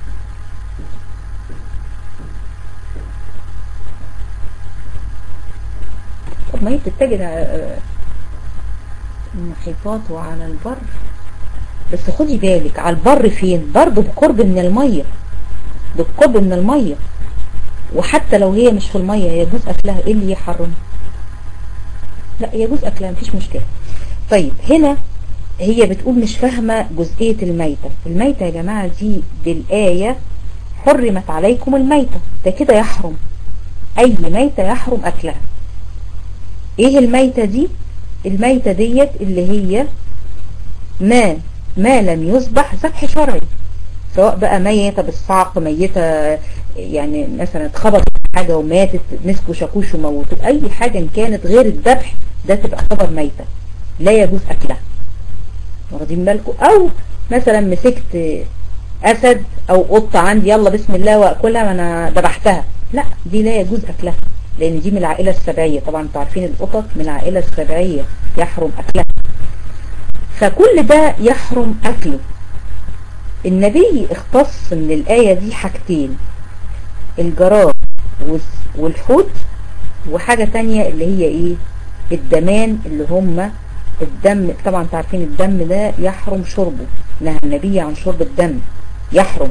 S1: طب ما هي بتتجد على المحيطات وعلى البر بس خدي بالك على البر فين برضه بقرب من المية بالقرب من المية وحتى لو هي مش في المية يجوز أكلها إيه اللي يحرم لا يجوز أكلها مفيش مشكلة طيب هنا هي بتقول مش فاهمة جزئية الميتة الميتة يا جماعة دي بالآية حرمت عليكم الميتة ده كده يحرم أي ميتة يحرم أكلها إيه الميتة دي الميتة ديت اللي هي ما ما لم يصبح ذبح شرعي سواء بقى ميتة بالصعق ميتة يعني مثلا اتخبطت حاجة وماتت مسكوا شاكوش وموتوا اي حاجة ان كانت غير الذبح ده تبقى خبر ميتة لا يجوز اكلها واخدين بالكم او مثلا مسكت اسد او قطة عندي يلا بسم الله واكلها ما انا ذبحتها لا دي لا يجوز اكلها لان دي من العائلة السبعية طبعا انتوا عارفين القطط من العائلة السبعية يحرم اكلها فكل ده يحرم اكله النبي اختص من الآية دي حاجتين الجراد والحوت وحاجة تانية اللي هي ايه الدمان اللي هم الدم طبعا تعرفين الدم ده يحرم شربه نهى النبي عن شرب الدم يحرم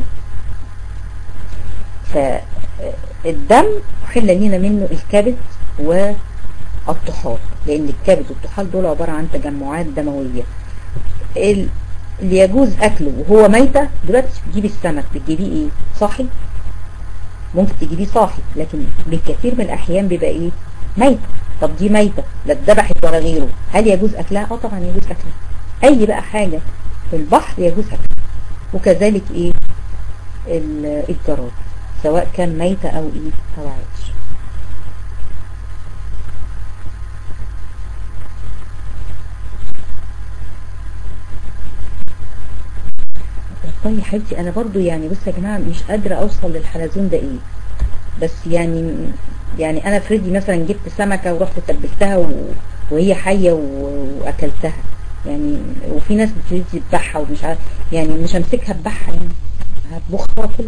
S1: فالدم حل لنا منه الكبد والطحال لان الكبد والطحال دول عبارة عن تجمعات دموية اللي يجوز اكله وهو ميتة دلوقتي بتجيبي السمك بتجيبيه ايه صاحي ممكن تجيبيه صاحي لكن بالكثير من الاحيان بيبقى ايه ميتة طب دي ميتة لا اتذبحت ولا غيره هل يجوز اكلها اه طبعا يجوز اكلها اي بقى حاجة في البحر يجوز اكلها وكذلك ايه الجراد سواء كان ميتة او ايه او عايش والله يا حبيبتي انا برضو يعني بص يا جماعة مش قادرة اوصل للحلزون ده ايه بس يعني يعني انا فريدي مثلا جبت سمكة ورحت تبلتها و... وهي حية و... واكلتها يعني وفي ناس بتريد تذبحها ومش عارف يعني مش همسكها اذبحها يعني هطبخها واكلها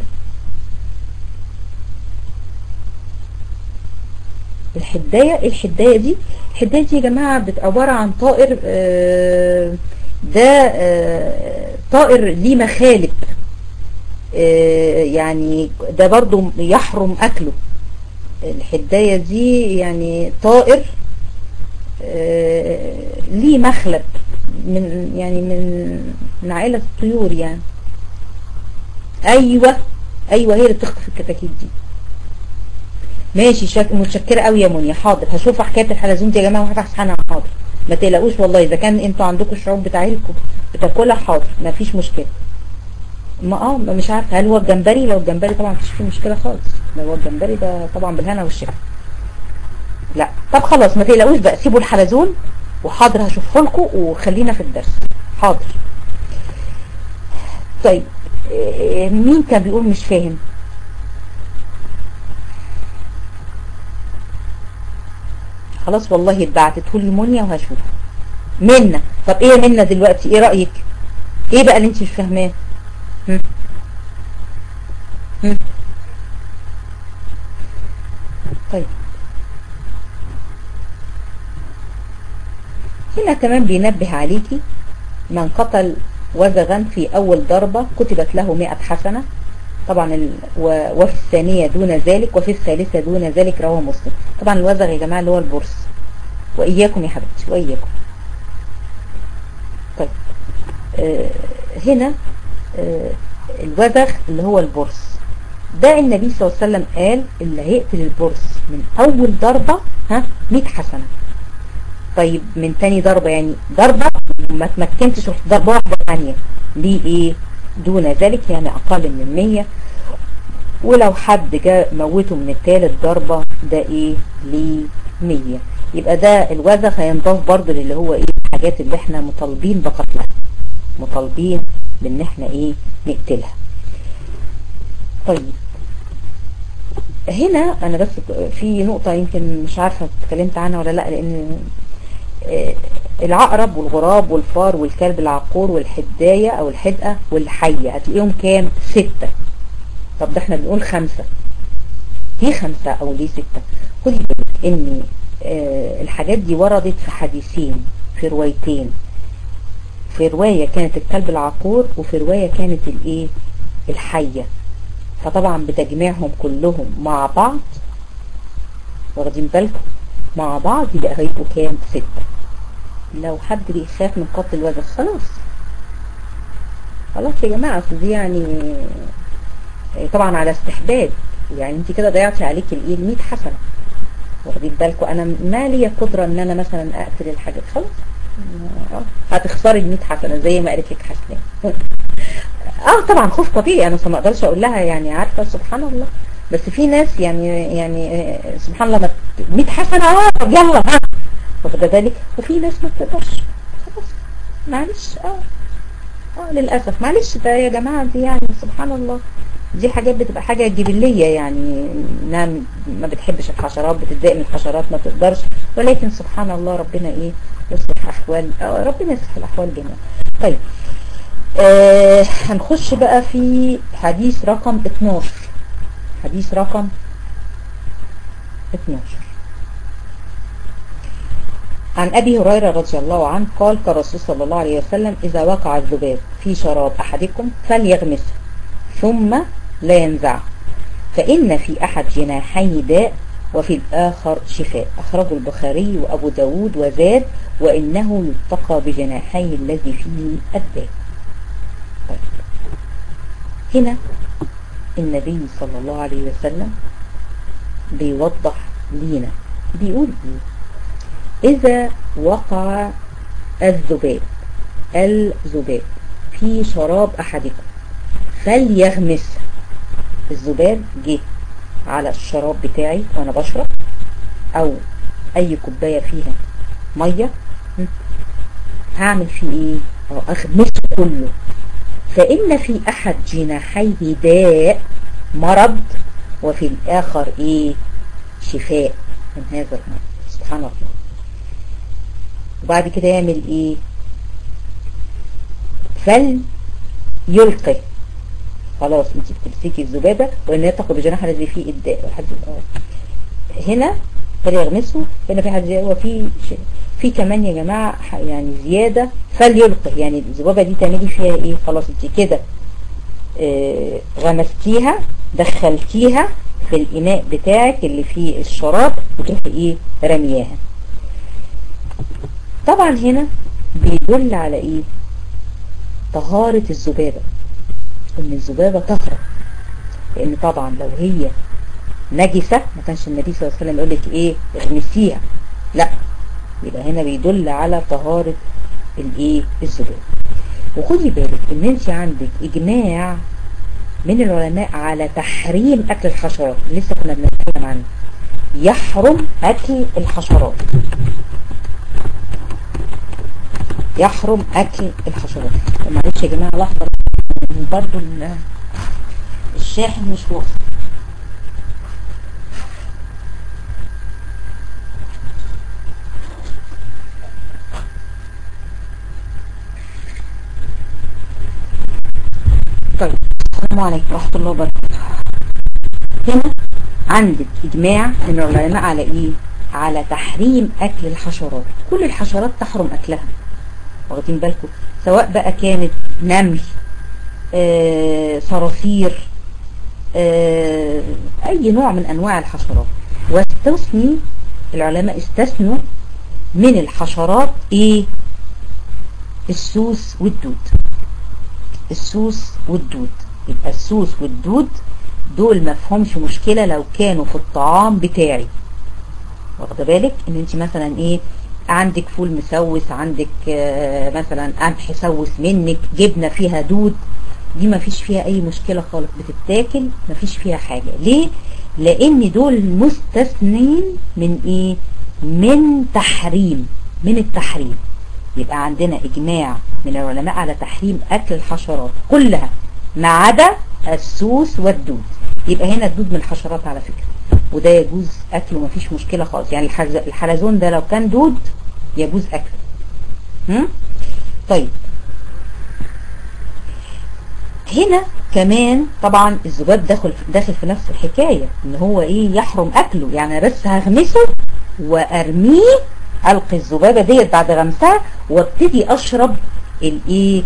S1: الحداية الحداية دي الحداية دي يا جماعة عبارة عن طائر آه ده آه طائر ليه مخالب آه يعني ده برضو يحرم اكله الحداية دي يعني طائر آه ليه مخلب من يعني من من عائلة الطيور يعني ايوه ايوه هي اللي بتخطف الكتاكيت دي ماشي شك... متشكرة قوي يا منيا حاضر هشوف حكاية الحلزون دي يا جماعة وهبحث عنها حاضر ما تقلقوش والله اذا كان انتوا عندكم الشعوب بتاعتكم بتاكلها حاضر ما فيش مشكلة ما اه مش عارفه هل هو الجمبري لو الجمبري طبعا مفيش فيه مشكلة خالص لو هو الجمبري ده طبعا بالهنا والشفا لا طب خلاص ما تقلقوش بقى سيبوا الحلزون وحاضر هشوفه لكم وخلينا في الدرس حاضر طيب مين كان بيقول مش فاهم خلاص والله اتبعتته لي منيا وهشوف منا طب ايه منا دلوقتي ايه رأيك ايه بقى اللي انت مش فاهماه طيب هنا كمان بينبه عليكي من قتل وزغا في أول ضربة كتبت له مئة حسنة طبعا ال... و... وفي الثانية دون ذلك وفي الثالثة دون ذلك رواه مسلم طبعا الوزغ يا جماعة اللي هو البرص وإياكم يا حبيبتي وإياكم طيب آه هنا آه الوزغ اللي هو البرص ده النبي صلى الله عليه وسلم قال اللي هيقتل البرص من أول ضربة ها 100 حسنة طيب من تاني ضربة يعني ضربة ما تمكنتش رحت ضربة واحدة ثانية ليه ايه دون ذلك يعني اقل من 100 ولو حد جاء موته من الثالث ضربة ده ايه ليه 100 يبقى ده الوزغ هينضاف برضه للي هو ايه الحاجات اللي احنا مطالبين بقتلها مطالبين بان احنا ايه نقتلها طيب هنا انا بس في نقطة يمكن مش عارفة اتكلمت عنها ولا لا لان العقرب والغراب والفار والكلب العقور والحداية او الحدقة والحية هتلاقيهم كام ستة طب ده احنا بنقول خمسة ليه خمسة او ليه ستة خدي بالك ان اه الحاجات دي وردت في حديثين في روايتين في رواية كانت الكلب العقور وفي رواية كانت الايه الحية فطبعا بتجميعهم كلهم مع بعض واخدين بالكم مع بعض يبقى هيبقوا كام ستة لو حد بيخاف من قتل الوزن خلاص خلاص يا جماعة دي يعني طبعا على استحباب يعني انت كده ضيعتي عليك الايه ال 100 حسنة واخدين بالكم انا ما لي قدرة ان انا مثلا اقتل الحاجات خلاص هتخسري ال 100 حسنة زي ما قالت لك حسناء اه طبعا خوف طبيعي انا ما اقدرش اقول لها يعني عارفة سبحان الله بس في ناس يعني يعني سبحان الله 100 حسنة اه يلا ها واخد بالك وفي ناس ما بتقدرش خلاص معلش اه اه للاسف معلش ده يا جماعة دي يعني سبحان الله دي حاجات بتبقى حاجة جبلية يعني انها ما بتحبش الحشرات بتتضايق من الحشرات ما تقدرش ولكن سبحان الله ربنا ايه يصلح احوال آه ربنا يصلح الاحوال جميعا طيب آه هنخش بقى في حديث رقم 12 حديث رقم 12 عن أبي هريرة رضي الله عنه قال كالرسول صلى الله عليه وسلم إذا وقع الذباب في شراب أحدكم فليغمسه ثم لا ينزعه فإن في أحد جناحي داء وفي الآخر شفاء أخرجه البخاري وأبو داود وزاد وإنه يتقى بجناحي الذي فيه الداء طيب. هنا النبي صلى الله عليه وسلم بيوضح لينا بيقول ايه اذا وقع الذباب الذباب في شراب احدكم فليغمس الذباب جه على الشراب بتاعي وانا بشرب او اي كوباية فيها مية هعمل فيه ايه او اغمسه كله فإن في أحد جناحيه داء مرض وفي الآخر إيه شفاء من هذا المرض سبحان الله وبعد كده يعمل إيه فل يلقي خلاص انت بتمسكي الذبابة وان تاخد بجناح الذي فيه الداء هنا فليغمسه هنا في حد وفي في كمان يا جماعة يعني زيادة فليلقي يعني الذبابة دي تعملي فيها ايه خلاص انت كده اه غمستيها دخلتيها في الإناء بتاعك اللي فيه الشراب وتروحي ايه رمياها طبعا هنا بيدل على ايه طهارة الذبابة ان الذبابة طهرة لان طبعا لو هي نجسة ما كانش النبي صلى الله عليه وسلم يقول لك ايه اغمسيها لا يبقى هنا بيدل على طهارة الايه الذبابة وخدي بالك ان انت عندك اجماع من العلماء على تحريم اكل الحشرات لسه كنا بنتكلم عنه يحرم اكل الحشرات يحرم اكل الحشرات معلش يا جماعه لحظه برضو الشاحن مش واصل طيب السلام عليكم ورحمة الله وبركاته هنا عندك إجماع من العلماء على إيه على تحريم أكل الحشرات كل الحشرات تحرم أكلها واخدين بالكم سواء بقى كانت نمل آه صراصير آه أي نوع من أنواع الحشرات واستثني العلماء استثنوا من الحشرات إيه السوس والدود السوس والدود يبقى السوس والدود دول ما فهمش مشكلة لو كانوا في الطعام بتاعي واخده بالك ان انت مثلا ايه عندك فول مسوس عندك آه مثلا قمح سوس منك جبنة فيها دود دي ما فيش فيها اي مشكلة خالص بتتاكل ما فيش فيها حاجة ليه لان دول مستثنين من ايه من تحريم من التحريم يبقى عندنا اجماع من العلماء على تحريم اكل الحشرات كلها ما عدا السوس والدود يبقى هنا الدود من الحشرات على فكرة وده يجوز اكله مفيش مشكلة خالص يعني الحلزون ده لو كان دود يجوز اكله هم؟ طيب هنا كمان طبعا الذباب داخل داخل في نفس الحكاية ان هو ايه يحرم اكله يعني بس هغمسه وارميه القي الذبابة ديت بعد غمسها وابتدي اشرب الايه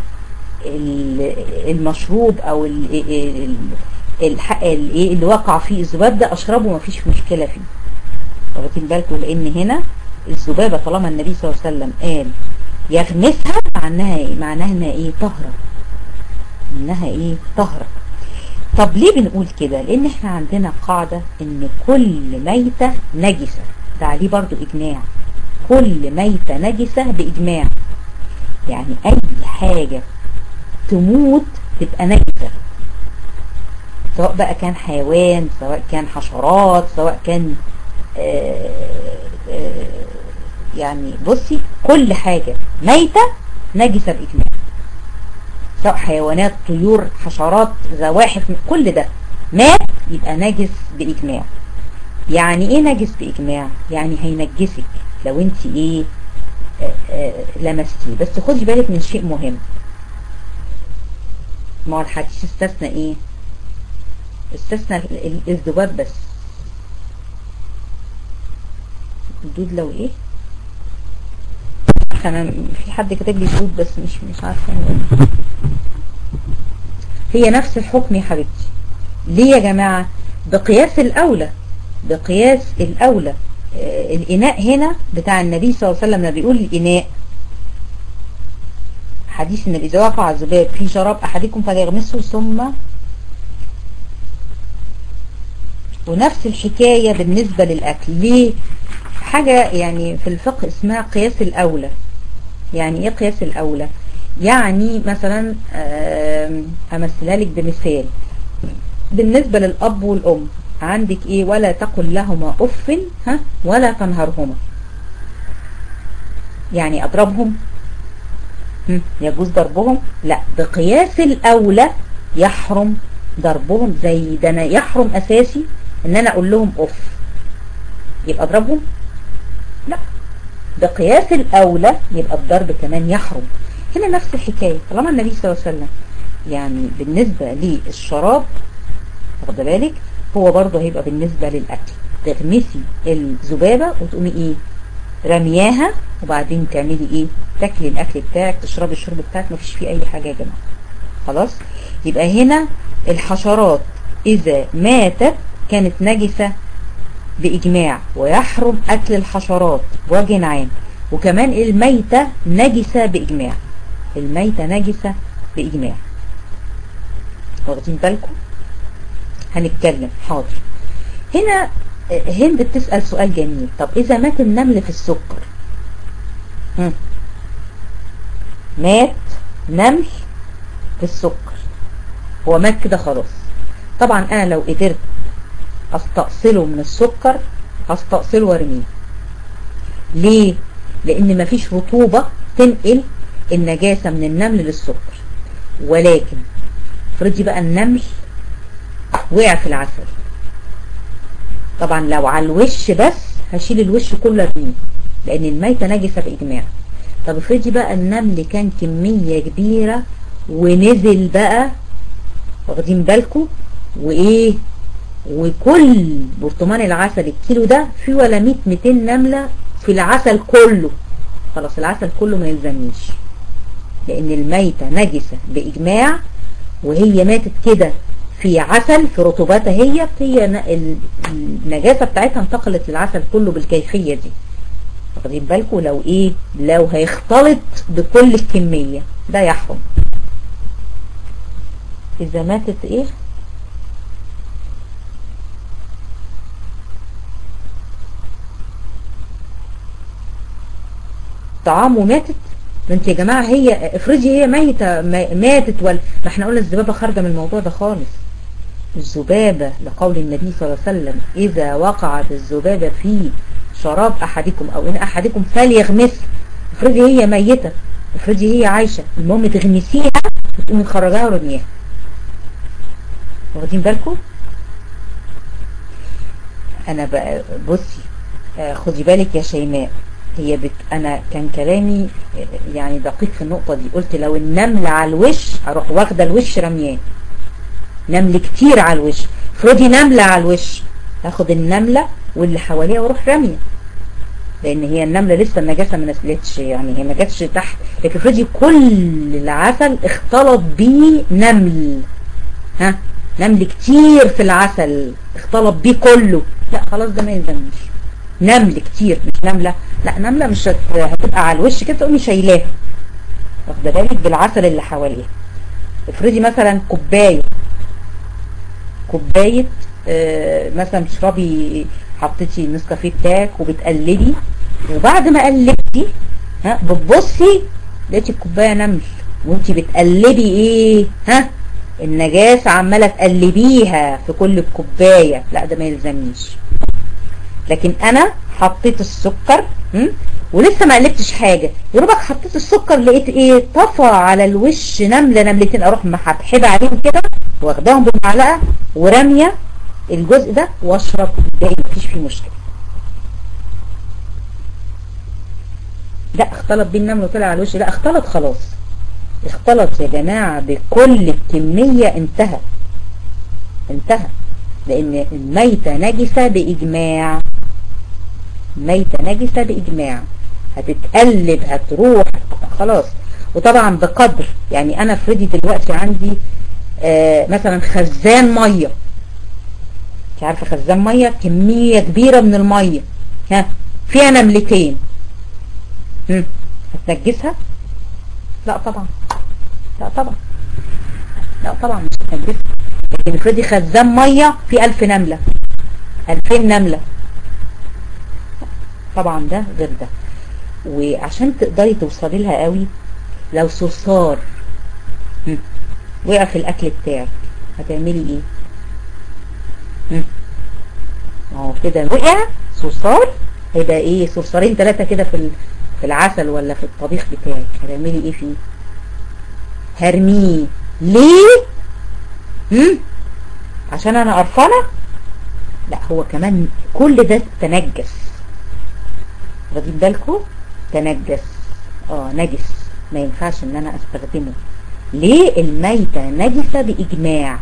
S1: المشروب او الايه اللي وقع فيه الذباب ده اشربه مفيش مشكلة فيه واخدين بالكم لان هنا الذبابة طالما النبي صلى الله عليه وسلم قال يغمسها معناها ايه معناها انها ايه طهرة انها ايه طهرة طب ليه بنقول كده لان احنا عندنا قاعدة ان كل ميتة نجسة ده عليه برضو اجماع كل ميتة نجسة باجماع يعني اي حاجة تموت تبقى نجسة سواء بقى كان حيوان سواء كان حشرات سواء كان آآ آآ يعني بصي كل حاجة ميتة نجسة بإجماع سواء حيوانات طيور حشرات زواحف كل ده مات يبقى نجس بإجماع يعني ايه نجس بإجماع يعني هينجسك لو انت ايه لمستيه بس خدي بالك من شيء مهم ما هو الحديث استثنى ايه استثنى الذباب بس الدود لو ايه انا في حد كاتب لي دود بس مش مش عارفه هي نفس الحكم يا حبيبتي ليه يا جماعه بقياس الاولى بقياس الاولى آه الاناء هنا بتاع النبي صلى الله عليه وسلم لما بيقول الاناء حديث ان اذا وقع الذباب في شراب احدكم فليغمسه ثم ونفس الحكاية بالنسبة للأكل ليه حاجة يعني في الفقه اسمها قياس الأولى يعني ايه قياس الأولى يعني مثلا أمثلها لك بمثال بالنسبة للأب والأم عندك ايه ولا تقل لهما أف ها ولا تنهرهما يعني أضربهم يجوز ضربهم لا بقياس الأولى يحرم ضربهم زي ده أنا يحرم أساسي ان انا اقول لهم اف يبقى اضربهم لا بقياس الاولى يبقى الضرب كمان يحرم هنا نفس الحكاية طالما النبي صلى الله عليه وسلم يعني بالنسبة للشراب واخد بالك هو برضه هيبقى بالنسبة للاكل تغمسي الذبابة وتقومي ايه رمياها وبعدين تعملي ايه تاكلي الاكل بتاعك تشربي الشرب بتاعك مفيش فيه اي حاجة يا جماعة خلاص يبقى هنا الحشرات اذا ماتت كانت نجسة بإجماع ويحرم أكل الحشرات بوجه عام وكمان الميتة نجسة بإجماع الميتة نجسة بإجماع واخدين بالكم هنتكلم حاضر هنا هند بتسأل سؤال جميل طب إذا مات النمل في السكر هم. مات نمل في السكر هو مات كده خلاص طبعا أنا لو قدرت استأصله من السكر هستأصله وارميه ليه لان مفيش رطوبة تنقل النجاسة من النمل للسكر ولكن افرضي بقى النمل وقع في العسل طبعا لو على الوش بس هشيل الوش كله ارميه لان الميتة نجسة باجماع طب افرضي بقى النمل كان كمية كبيرة ونزل بقى واخدين بالكم وايه وكل برطمان العسل الكيلو ده فيه ولا 100 200 نملة في العسل كله خلاص العسل كله ما يلزمنيش لان الميتة نجسة باجماع وهي ماتت كده في عسل في رطوباتها هي هي النجاسة بتاعتها انتقلت للعسل كله بالكيفية دي واخدين بالكم لو ايه لو هيختلط بكل الكمية ده يحرم اذا ماتت ايه طعام وماتت ما انت يا جماعة هي افرضي هي ميتة ماتت ولا ما احنا قلنا الذبابة خارجة من الموضوع ده خالص الذبابة لقول النبي صلى الله عليه وسلم اذا وقعت الذبابة في شراب احدكم او ان احدكم فليغمس افرضي هي ميتة افرضي هي عايشة المهم تغمسيها وتقومي تخرجها ورميها واخدين بالكم انا بقى بصي خدي بالك يا شيماء هي بت... انا كان كلامي يعني دقيق في النقطة دي قلت لو النمل على الوش اروح واخده الوش رمياه نمل كتير على الوش افرضي نملة على الوش هاخد النملة واللي حواليها واروح رميه لان هي النملة لسه النجاسة ما نزلتش يعني هي ما جاتش تحت لكن افرضي كل العسل اختلط بيه نمل ها نمل كتير في العسل اختلط بيه كله لا خلاص ده ما يلزمنيش نمل كتير مش نملة لا نملة مش هتبقى على الوش كده تقومي شايلاها واخده بالك بالعسل اللي حواليها افرضي مثلا كوبايه كوبايه آه مثلا بتشربي حطيتي النسكافيه بتاعك وبتقلبي وبعد ما قلبتي ها بتبصي لقيتي الكوبايه نمل وانت بتقلبي ايه ها النجاسه عماله تقلبيها في كل الكوبايه لا ده ما يلزمنيش لكن انا حطيت السكر ولسه ما قلبتش حاجة يروبك حطيت السكر لقيت ايه طفى على الوش نملة نملتين اروح محبحبة عليهم كده واخداهم بالمعلقة ورمية الجزء ده واشرب باقي مفيش فيه مشكلة لا اختلط بيه النمل وطلع على الوش لا اختلط خلاص اختلط يا جماعة بكل الكمية انتهى انتهى لان الميتة نجسة باجماع ميتة نجسة باجماع هتتقلب هتروح خلاص وطبعا بقدر يعني انا افرضي دلوقتي عندي آه مثلا خزان مية مش عارفة خزان مية كمية كبيرة من المية ها فيها نملتين هم. هتنجسها لا طبعا لا طبعا لا طبعا مش هتنجسها لكن افرضي خزان مية في ألف نملة ألفين نملة طبعا ده غير ده وعشان تقدري توصلي لها قوي لو صرصار وقع في الأكل بتاعك هتعملي ايه اهو كده وقع صرصار هيبقى ايه صرصارين ثلاثة كده في في العسل ولا في الطبيخ بتاعك هتعملي ايه فيه هرميه ليه هم؟ عشان انا قرفانه لا هو كمان كل ده تنجس واخدين بالكم تنجس اه نجس ما ينفعش ان انا استخدمه ليه الميتة نجسة باجماع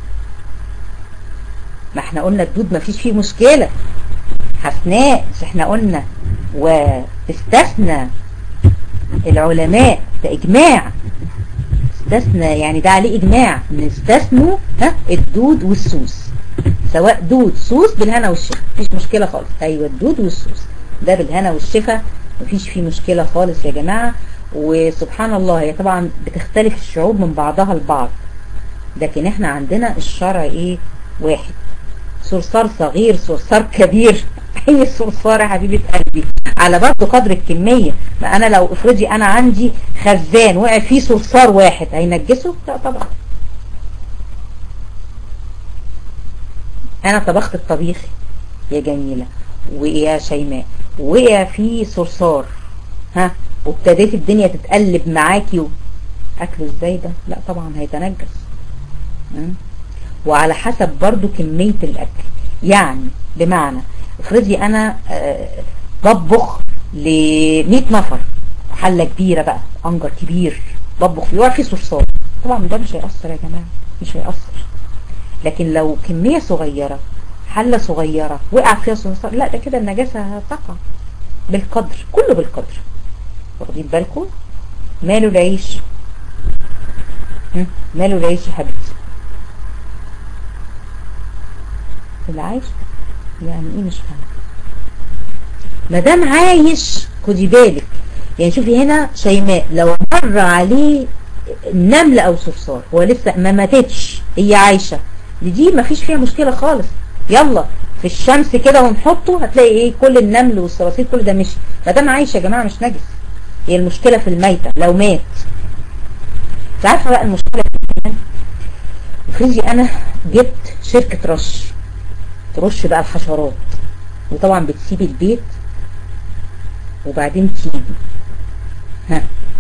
S1: ما احنا قلنا الدود ما فيش فيه مشكلة حسناء مش احنا قلنا واستثنى العلماء ده اجماع استثنى يعني ده عليه اجماع ان استثنوا ها الدود والسوس سواء دود سوس بالهنا والشفا مفيش مشكلة خالص ايوه الدود والسوس ده بالهنا والشفا مفيش فيه مشكلة خالص يا جماعة وسبحان الله هي طبعا بتختلف الشعوب من بعضها البعض لكن احنا عندنا الشرع ايه واحد صرصار صغير صرصار كبير اي صرصار يا حبيبة قلبي على برضه قدر الكمية ما انا لو افرضي انا عندي خزان وقع فيه صرصار واحد هينجسه لا طبعا انا طبخت الطبيخ يا جميلة ويا شيماء وقع فيه صرصار ها وابتديت الدنيا تتقلب معاكي و... اكله ازاي ده لا طبعا هيتنجس وعلى حسب برضو كمية الاكل يعني بمعنى افرضي انا بطبخ ل 100 نفر حلة كبيرة بقى انجر كبير بطبخ فيه وقع فيه صرصار طبعا ده مش هيأثر يا جماعة مش هيأثر لكن لو كمية صغيرة حلة صغيرة وقع فيها صرصار لا ده كده النجاسة هتقع بالقدر كله بالقدر واخدين بالكم ماله العيش ماله العيش يا حبيبتي العيش يعني ايه مش فاهمه ما دام عايش خدي بالك يعني شوفي هنا شيماء لو مر عليه نمل او صرصار هو لسه ما ماتتش هي عايشه دي دي ما فيش فيها مشكله خالص يلا في الشمس كده ونحطه هتلاقي ايه كل النمل والصراصير كل ده مشي ما دام عايشه يا جماعه مش نجس هي المشكله في الميته لو مات انت عارفه بقى المشكله في افرضي انا جبت شركه رش ترش بقى الحشرات وطبعا بتسيبي البيت وبعدين تيجي ها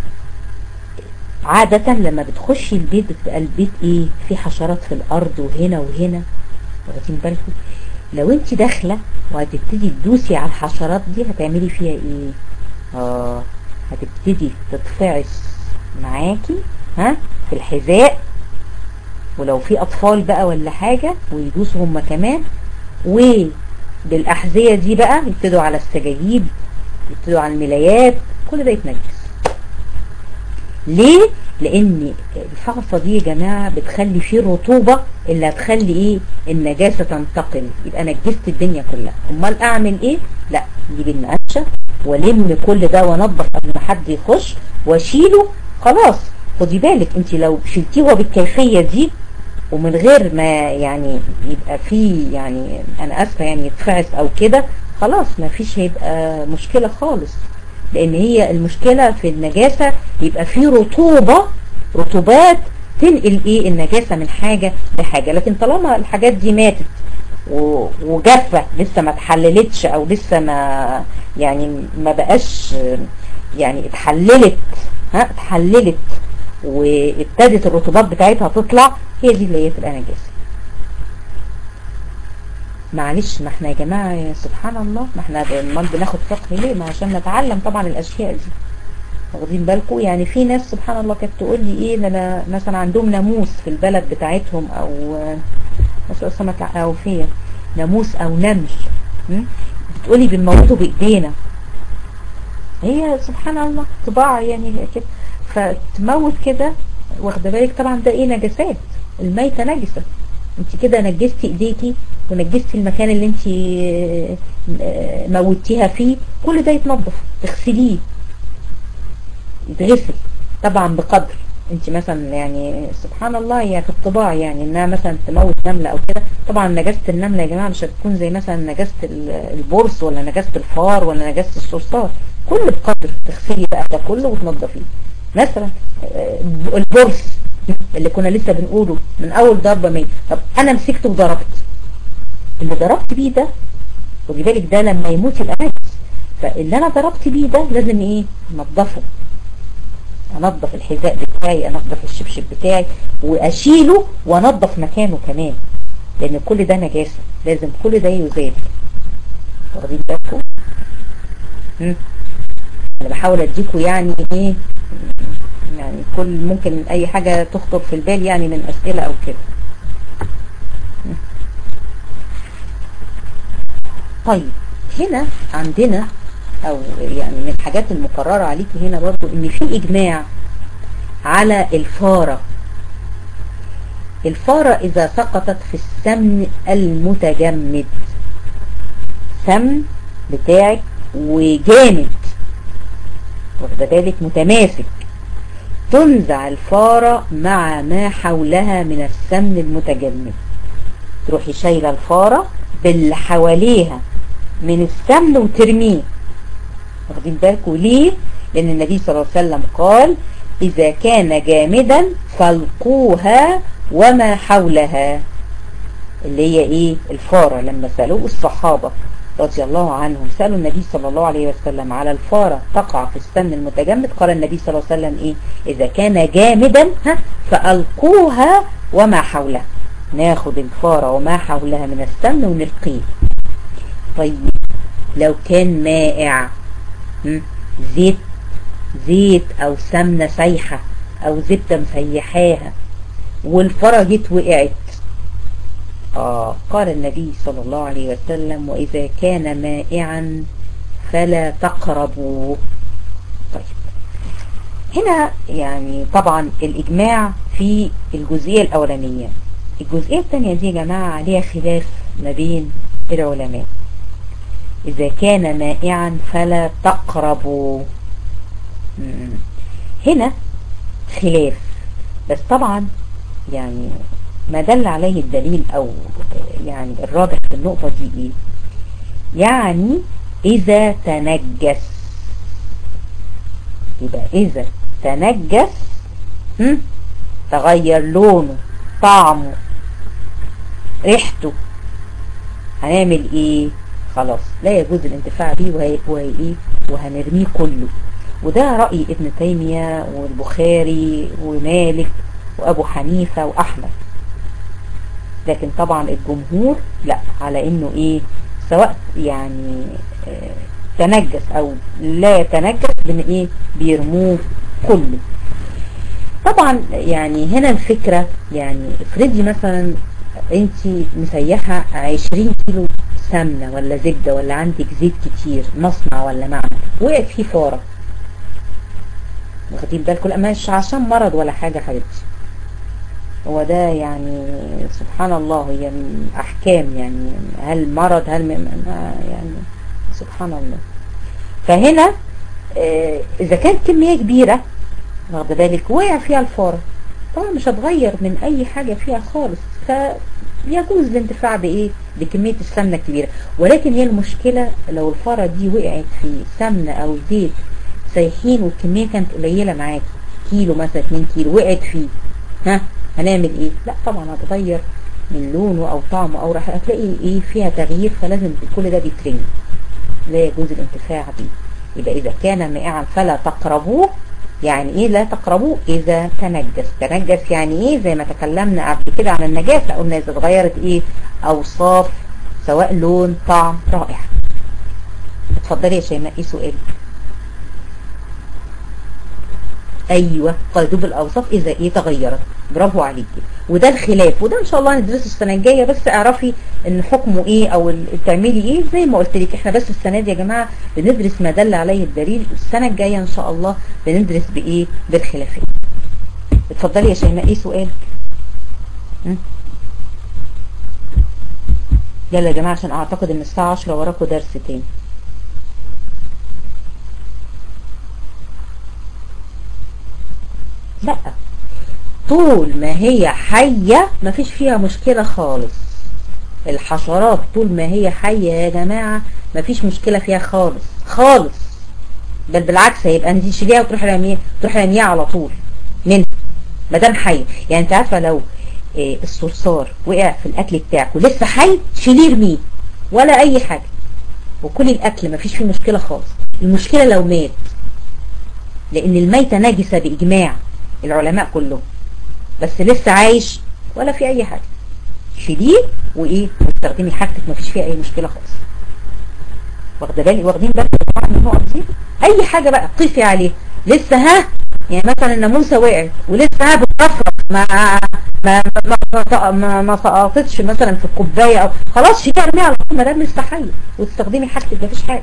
S1: عادة لما بتخشي البيت بتبقى البيت ايه في حشرات في الارض وهنا وهنا واخدين بالكم لو انت داخلة وهتبتدي تدوسي على الحشرات دي هتعملي فيها ايه اه هتبتدي تتفعس معاكي ها في الحذاء ولو في اطفال بقى ولا حاجة ويدوسوا هم كمان وبالاحذية دي بقى يبتدوا على السجاجيد يبتدوا على الملايات كل ده يتنجس ليه لان الفعصة دي يا جماعة بتخلي فيه الرطوبة اللي هتخلي ايه النجاسة تنتقل يبقى نجست الدنيا كلها امال اعمل ايه لا نجيب النقشة والم كل ده وانضف قبل ما حد يخش واشيله خلاص خدي بالك انت لو شلتيه بالكيفية دي ومن غير ما يعني يبقى فيه يعني انا اسفة يعني يتفعس او كده خلاص ما فيش هيبقى مشكلة خالص لان هي المشكلة في النجاسة يبقى فيه رطوبة رطوبات تنقل ايه النجاسة من حاجة لحاجة لكن طالما الحاجات دي ماتت وجافة لسه ما اتحللتش او لسه ما يعني ما بقاش يعني اتحللت ها اتحللت وابتدت الرطوبات بتاعتها تطلع هي دي اللي هي تبقى نجاسة معلش ما احنا يا جماعة سبحان الله ما احنا امال بناخد فقه ليه ما عشان نتعلم طبعا الاشياء دي واخدين بالكم يعني في ناس سبحان الله كانت تقول لي ايه انا مثلا عندهم ناموس في البلد بتاعتهم او مسؤول سمك او فيه ناموس او نمل بتقولي بنموته بايدينا هي سبحان الله طباع يعني كده فتموت كده واخده بالك طبعا ده ايه نجاسات الميتة نجسة انت كده نجستي ايديكي ونجستي المكان اللي انت موتيها فيه كل ده يتنظف تغسليه يتغسل طبعا بقدر انت مثلا يعني سبحان الله هي في الطباع يعني انها مثلا تموت نملة او كده طبعا نجاسة النملة يا جماعة مش هتكون زي مثلا نجاسة البرص ولا نجاسة الفار ولا نجاسة الصرصار كل بقدر تغسلي بقى ده كله وتنظفيه مثلا البرص اللي كنا لسه بنقوله من اول ضربة مية طب انا مسكته وضربت اللي ضربت بيه ده خدي بالك ده لما يموت يبقى نجس فاللي انا ضربت بيه ده لازم ايه انضفه انضف الحذاء بتاعي انضف الشبشب بتاعي واشيله وانضف مكانه كمان لان كل ده نجاسة لازم كل ده يزال واخدين بالكم انا بحاول اديكم يعني ايه يعني كل ممكن اي حاجة تخطر في البال يعني من اسئلة او كده طيب هنا عندنا او يعني من الحاجات المقررة عليكي هنا برضو ان في اجماع على الفارة الفارة إذا سقطت في السمن المتجمد سمن بتاعك وجامد واخد بالك متماسك تنزع الفارة مع ما حولها من السمن المتجمد تروحي شايلة الفارة باللي حواليها من السمن وترميه واخدين بالكم ليه لان النبي صلى الله عليه وسلم قال اذا كان جامدا فالقوها وما حولها اللي هي ايه الفارة لما سألوه الصحابة رضي الله عنهم سألوا النبي صلى الله عليه وسلم على الفارة تقع في السمن المتجمد قال النبي صلى الله عليه وسلم ايه اذا كان جامدا ها فألقوها وما حولها ناخد الفارة وما حولها من السمن ونلقيه طيب لو كان مائع زيت زيت او سمنة سايحة او زبدة مسيحاها والفرة جت وقعت آه قال النبي صلى الله عليه وسلم وإذا كان مائعا فلا تقربوا طيب هنا يعني طبعا الإجماع في الجزئية الأولانية الجزئية الثانية دي يا جماعة عليها خلاف ما بين العلماء إذا كان مائعا فلا تقربوا هنا خلاف بس طبعا يعني ما دل عليه الدليل او يعني الراجح في النقطة دي ايه يعني اذا تنجس يبقى اذا تنجس هم؟ تغير لونه طعمه ريحته هنعمل ايه خلاص لا يجوز الانتفاع بيه وهي وهي وهنرميه كله وده رأي ابن تيمية والبخاري ومالك وابو حنيفة واحمد لكن طبعا الجمهور لا على انه ايه سواء يعني اه تنجس او لا يتنجس بن ايه بيرموه كله طبعا يعني هنا الفكرة يعني افرضي مثلا انت مسيحة 20 كيلو سمنة ولا زبدة ولا عندك زيت كتير مصنع ولا معمل وقعت فيه فارة واخدين بالكم لا مش عشان مرض ولا حاجة حبيبتي هو ده يعني سبحان الله هي احكام يعني هل مرض هل يعني سبحان الله فهنا اه اذا كانت كمية كبيرة واخد بالك وقع فيها الفارة طبعا مش هتغير من اي حاجة فيها خالص فيجوز الانتفاع بايه بكمية السمنة الكبيرة ولكن هي المشكلة لو الفارة دي وقعت في سمنة او زيت سايحين والكمية كانت قليلة معاكي كيلو مثلا 2 كيلو وقعت فيه ها هنعمل ايه لا طبعا هتغير من لونه او طعمه او راح هتلاقي ايه فيها تغيير فلازم كل ده بيترمي لا يجوز الانتفاع به يبقى اذا كان مائعا فلا تقربوه يعني ايه لا تقربوه اذا تنجس تنجس يعني ايه زي ما تكلمنا قبل كده عن النجاسة قلنا اذا اتغيرت ايه اوصاف سواء لون طعم رائحة اتفضلي يا شيماء ايه سؤالك ايوه قيدوا بالاوصاف اذا ايه تغيرت برافو عليكي وده الخلاف وده ان شاء الله هندرسه السنه الجايه بس اعرفي ان حكمه ايه او تعملي ايه زي ما قلت لك احنا بس السنه دي يا جماعه بندرس ما دل عليه الدليل السنه الجايه ان شاء الله بندرس بايه بالخلافين اتفضلي يا شيماء ايه سؤالك يلا يا جماعه عشان اعتقد ان الساعه 10 وراكم درس تاني لا طول ما هي حية ما فيش فيها مشكلة خالص الحشرات طول ما هي حية يا جماعة ما فيش مشكلة فيها خالص خالص بل بالعكس هيبقى انت تشيليها وتروح رميها تروح رميها على طول منها ما دام حية يعني انت عارفة لو إيه الصرصار وقع في الاكل بتاعك ولسه حي شيليه ارميه ولا اي حاجة وكل الاكل ما فيش فيه مشكلة خالص المشكلة لو مات لان الميتة نجسة باجماع العلماء كلهم بس لسه عايش ولا في اي حاجة شيليه وايه واستخدمي حاجتك مفيش فيها اي مشكلة خالص واخده بالي واخدين بالك من النقط دي اي حاجة بقى قيسي عليه لسه ها يعني مثلا الناموسه وقعت ولسه ها بترفرف ما ما ما ما, ما, ما سقطتش مثلا في الكوبايه او خلاص شيليها ارميها على طول ما دام لسه حيه وتستخدمي حاجتك مفيش حاجه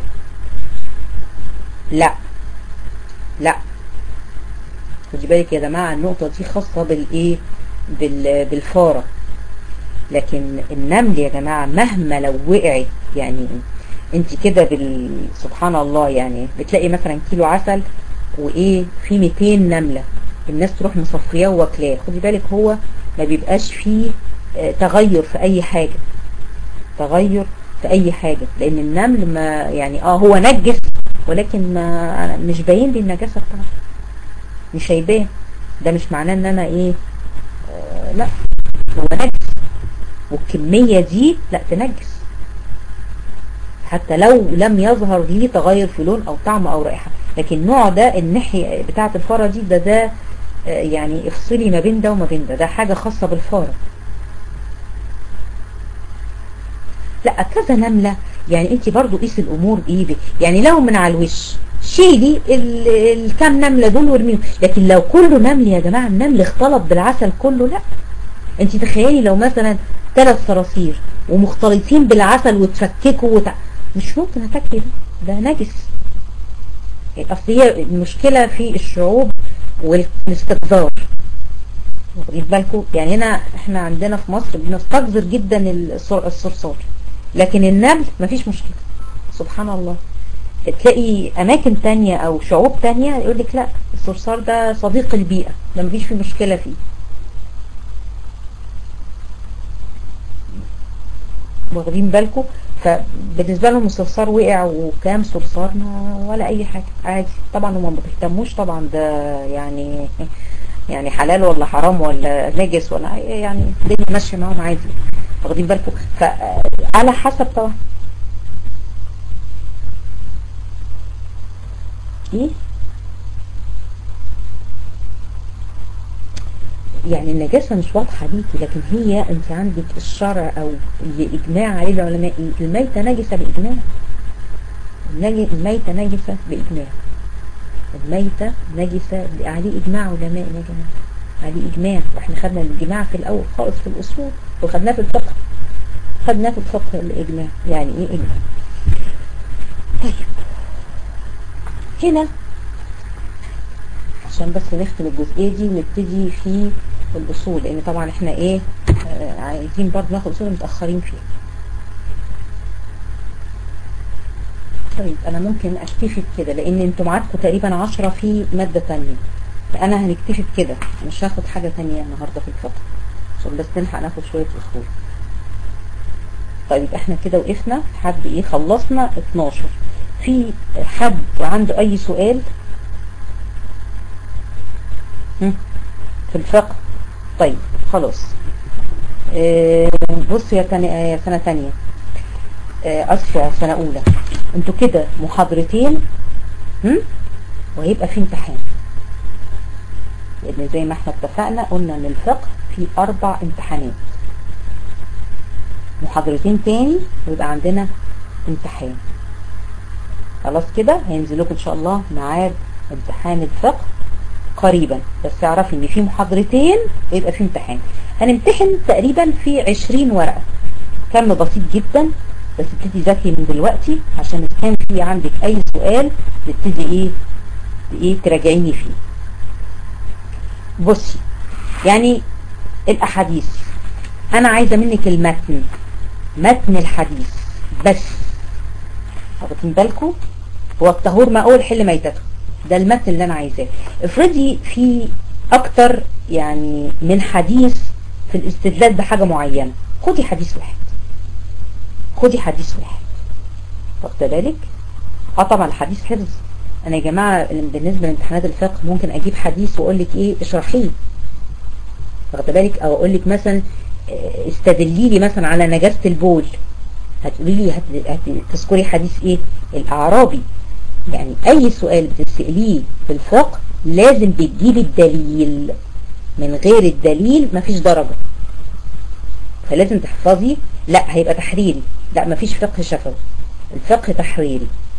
S1: لا لا خدي بالك يا جماعه النقطه دي خاصه بالايه بالفارة لكن النمل يا جماعة مهما لو وقعت يعني انت كده بال... سبحان الله يعني بتلاقي مثلا كيلو عسل وايه في 200 نملة الناس تروح مصفياه واكلاه خدي بالك هو ما بيبقاش فيه اه تغير في اي حاجة تغير في اي حاجة لان النمل ما يعني اه هو نجس ولكن ما مش باين لي النجاسة بتاعته مش هيبان ده مش معناه ان انا ايه آه لا هو نجس والكمية دي لا تنجس حتى لو لم يظهر ليه تغير في لون او طعم او رائحة لكن النوع ده الناحية بتاعة الفارة دي ده ده يعني افصلي ما بين ده وما بين ده ده حاجة خاصة بالفارة لا كذا نملة يعني انت برضو قيس الامور بايه يعني لو من على الوش شيلي الكام نملة دول وارميهم لكن لو كله نمل يا جماعة النمل اختلط بالعسل كله لا انت تخيلي لو مثلا ثلاث صراصير ومختلطين بالعسل وتفككوا وتع... مش ممكن هتاكلي ده ده نجس اصل هي المشكلة في الشعوب والاستقذار واخدين بالكم يعني هنا احنا عندنا في مصر بنستقذر جدا الصرصار لكن النمل مفيش مشكلة سبحان الله تلاقي اماكن تانية او شعوب تانية يقول لك لا الصرصار ده صديق البيئة ده مفيش فيه مشكلة فيه واخدين بالكم فبالنسبة لهم الصرصار وقع وكام صرصار ما ولا اي حاجة عادي طبعا هم ما بيهتموش طبعا ده يعني يعني حلال ولا حرام ولا نجس ولا يعني الدنيا ماشيه معاهم عادي واخدين بالكم فعلى حسب طبعا ايه يعني النجاسة مش واضحة ليكي لكن هي انت عندك الشرع او الاجماع عليه العلماء الميتة نجسة باجماع الميتة نجسة باجماع الميتة نجسة عليه اجماع علماء يا جماعة عليه اجماع واحنا خدنا الاجماع في الاول خالص في الاصول وخدناه في الفقه خدناه في الفقه الاجماع يعني ايه اجماع طيب هنا عشان بس نختم الجزئية دي ونبتدي في الأصول لأن طبعا احنا ايه آه عايزين برضه ناخد أصول متأخرين فيها طيب أنا ممكن أكتفي بكده لأن انتوا معاكم تقريبا عشرة في مادة تانية فأنا هنكتفي بكده مش هاخد حاجة تانية النهاردة في الفقه عشان بس نلحق ناخد شوية أصول طيب احنا كده وقفنا لحد ايه خلصنا 12 في حد عنده أي سؤال في الفقه طيب خلاص اه بصوا يا, تاني يا سنة تانية اه أسفة سنة أولى انتوا كده محاضرتين هم؟ وهيبقى في امتحان لأن زي ما احنا اتفقنا قلنا ان الفقه في أربع امتحانات محاضرتين تاني ويبقى عندنا امتحان خلاص كده هينزل لكم ان شاء الله ميعاد امتحان الفقه قريبا بس اعرفي ان في محاضرتين ويبقى في امتحان هنمتحن تقريبا في 20 ورقة كم بسيط جدا بس ابتدي ذاكري من دلوقتي عشان اذا كان في عندك اي سؤال تبتدي ايه ايه تراجعيني فيه بصي يعني الاحاديث انا عايزة منك المتن متن الحديث بس واخدين بالكم هو الطهور ماء حل ميتته ده المتن اللي انا عايزاه افرضي في اكتر يعني من حديث في الاستدلال بحاجة معينة خدي حديث واحد خدي حديث واحد واخده بالك اه طبعا الحديث حفظ انا يا جماعة بالنسبة لامتحانات الفقه ممكن اجيب حديث واقول لك ايه اشرحيه واخده بالك او اقول لك مثلا استدلي لي مثلا على نجاسة البول هتقولي لي هت... هتذكري حديث ايه الاعرابي يعني اي سؤال بتسأليه في الفقه لازم بتجيبي الدليل من غير الدليل مفيش درجة فلازم تحفظي لا هيبقى تحريري لا مفيش فقه شفوي الفقه تحريري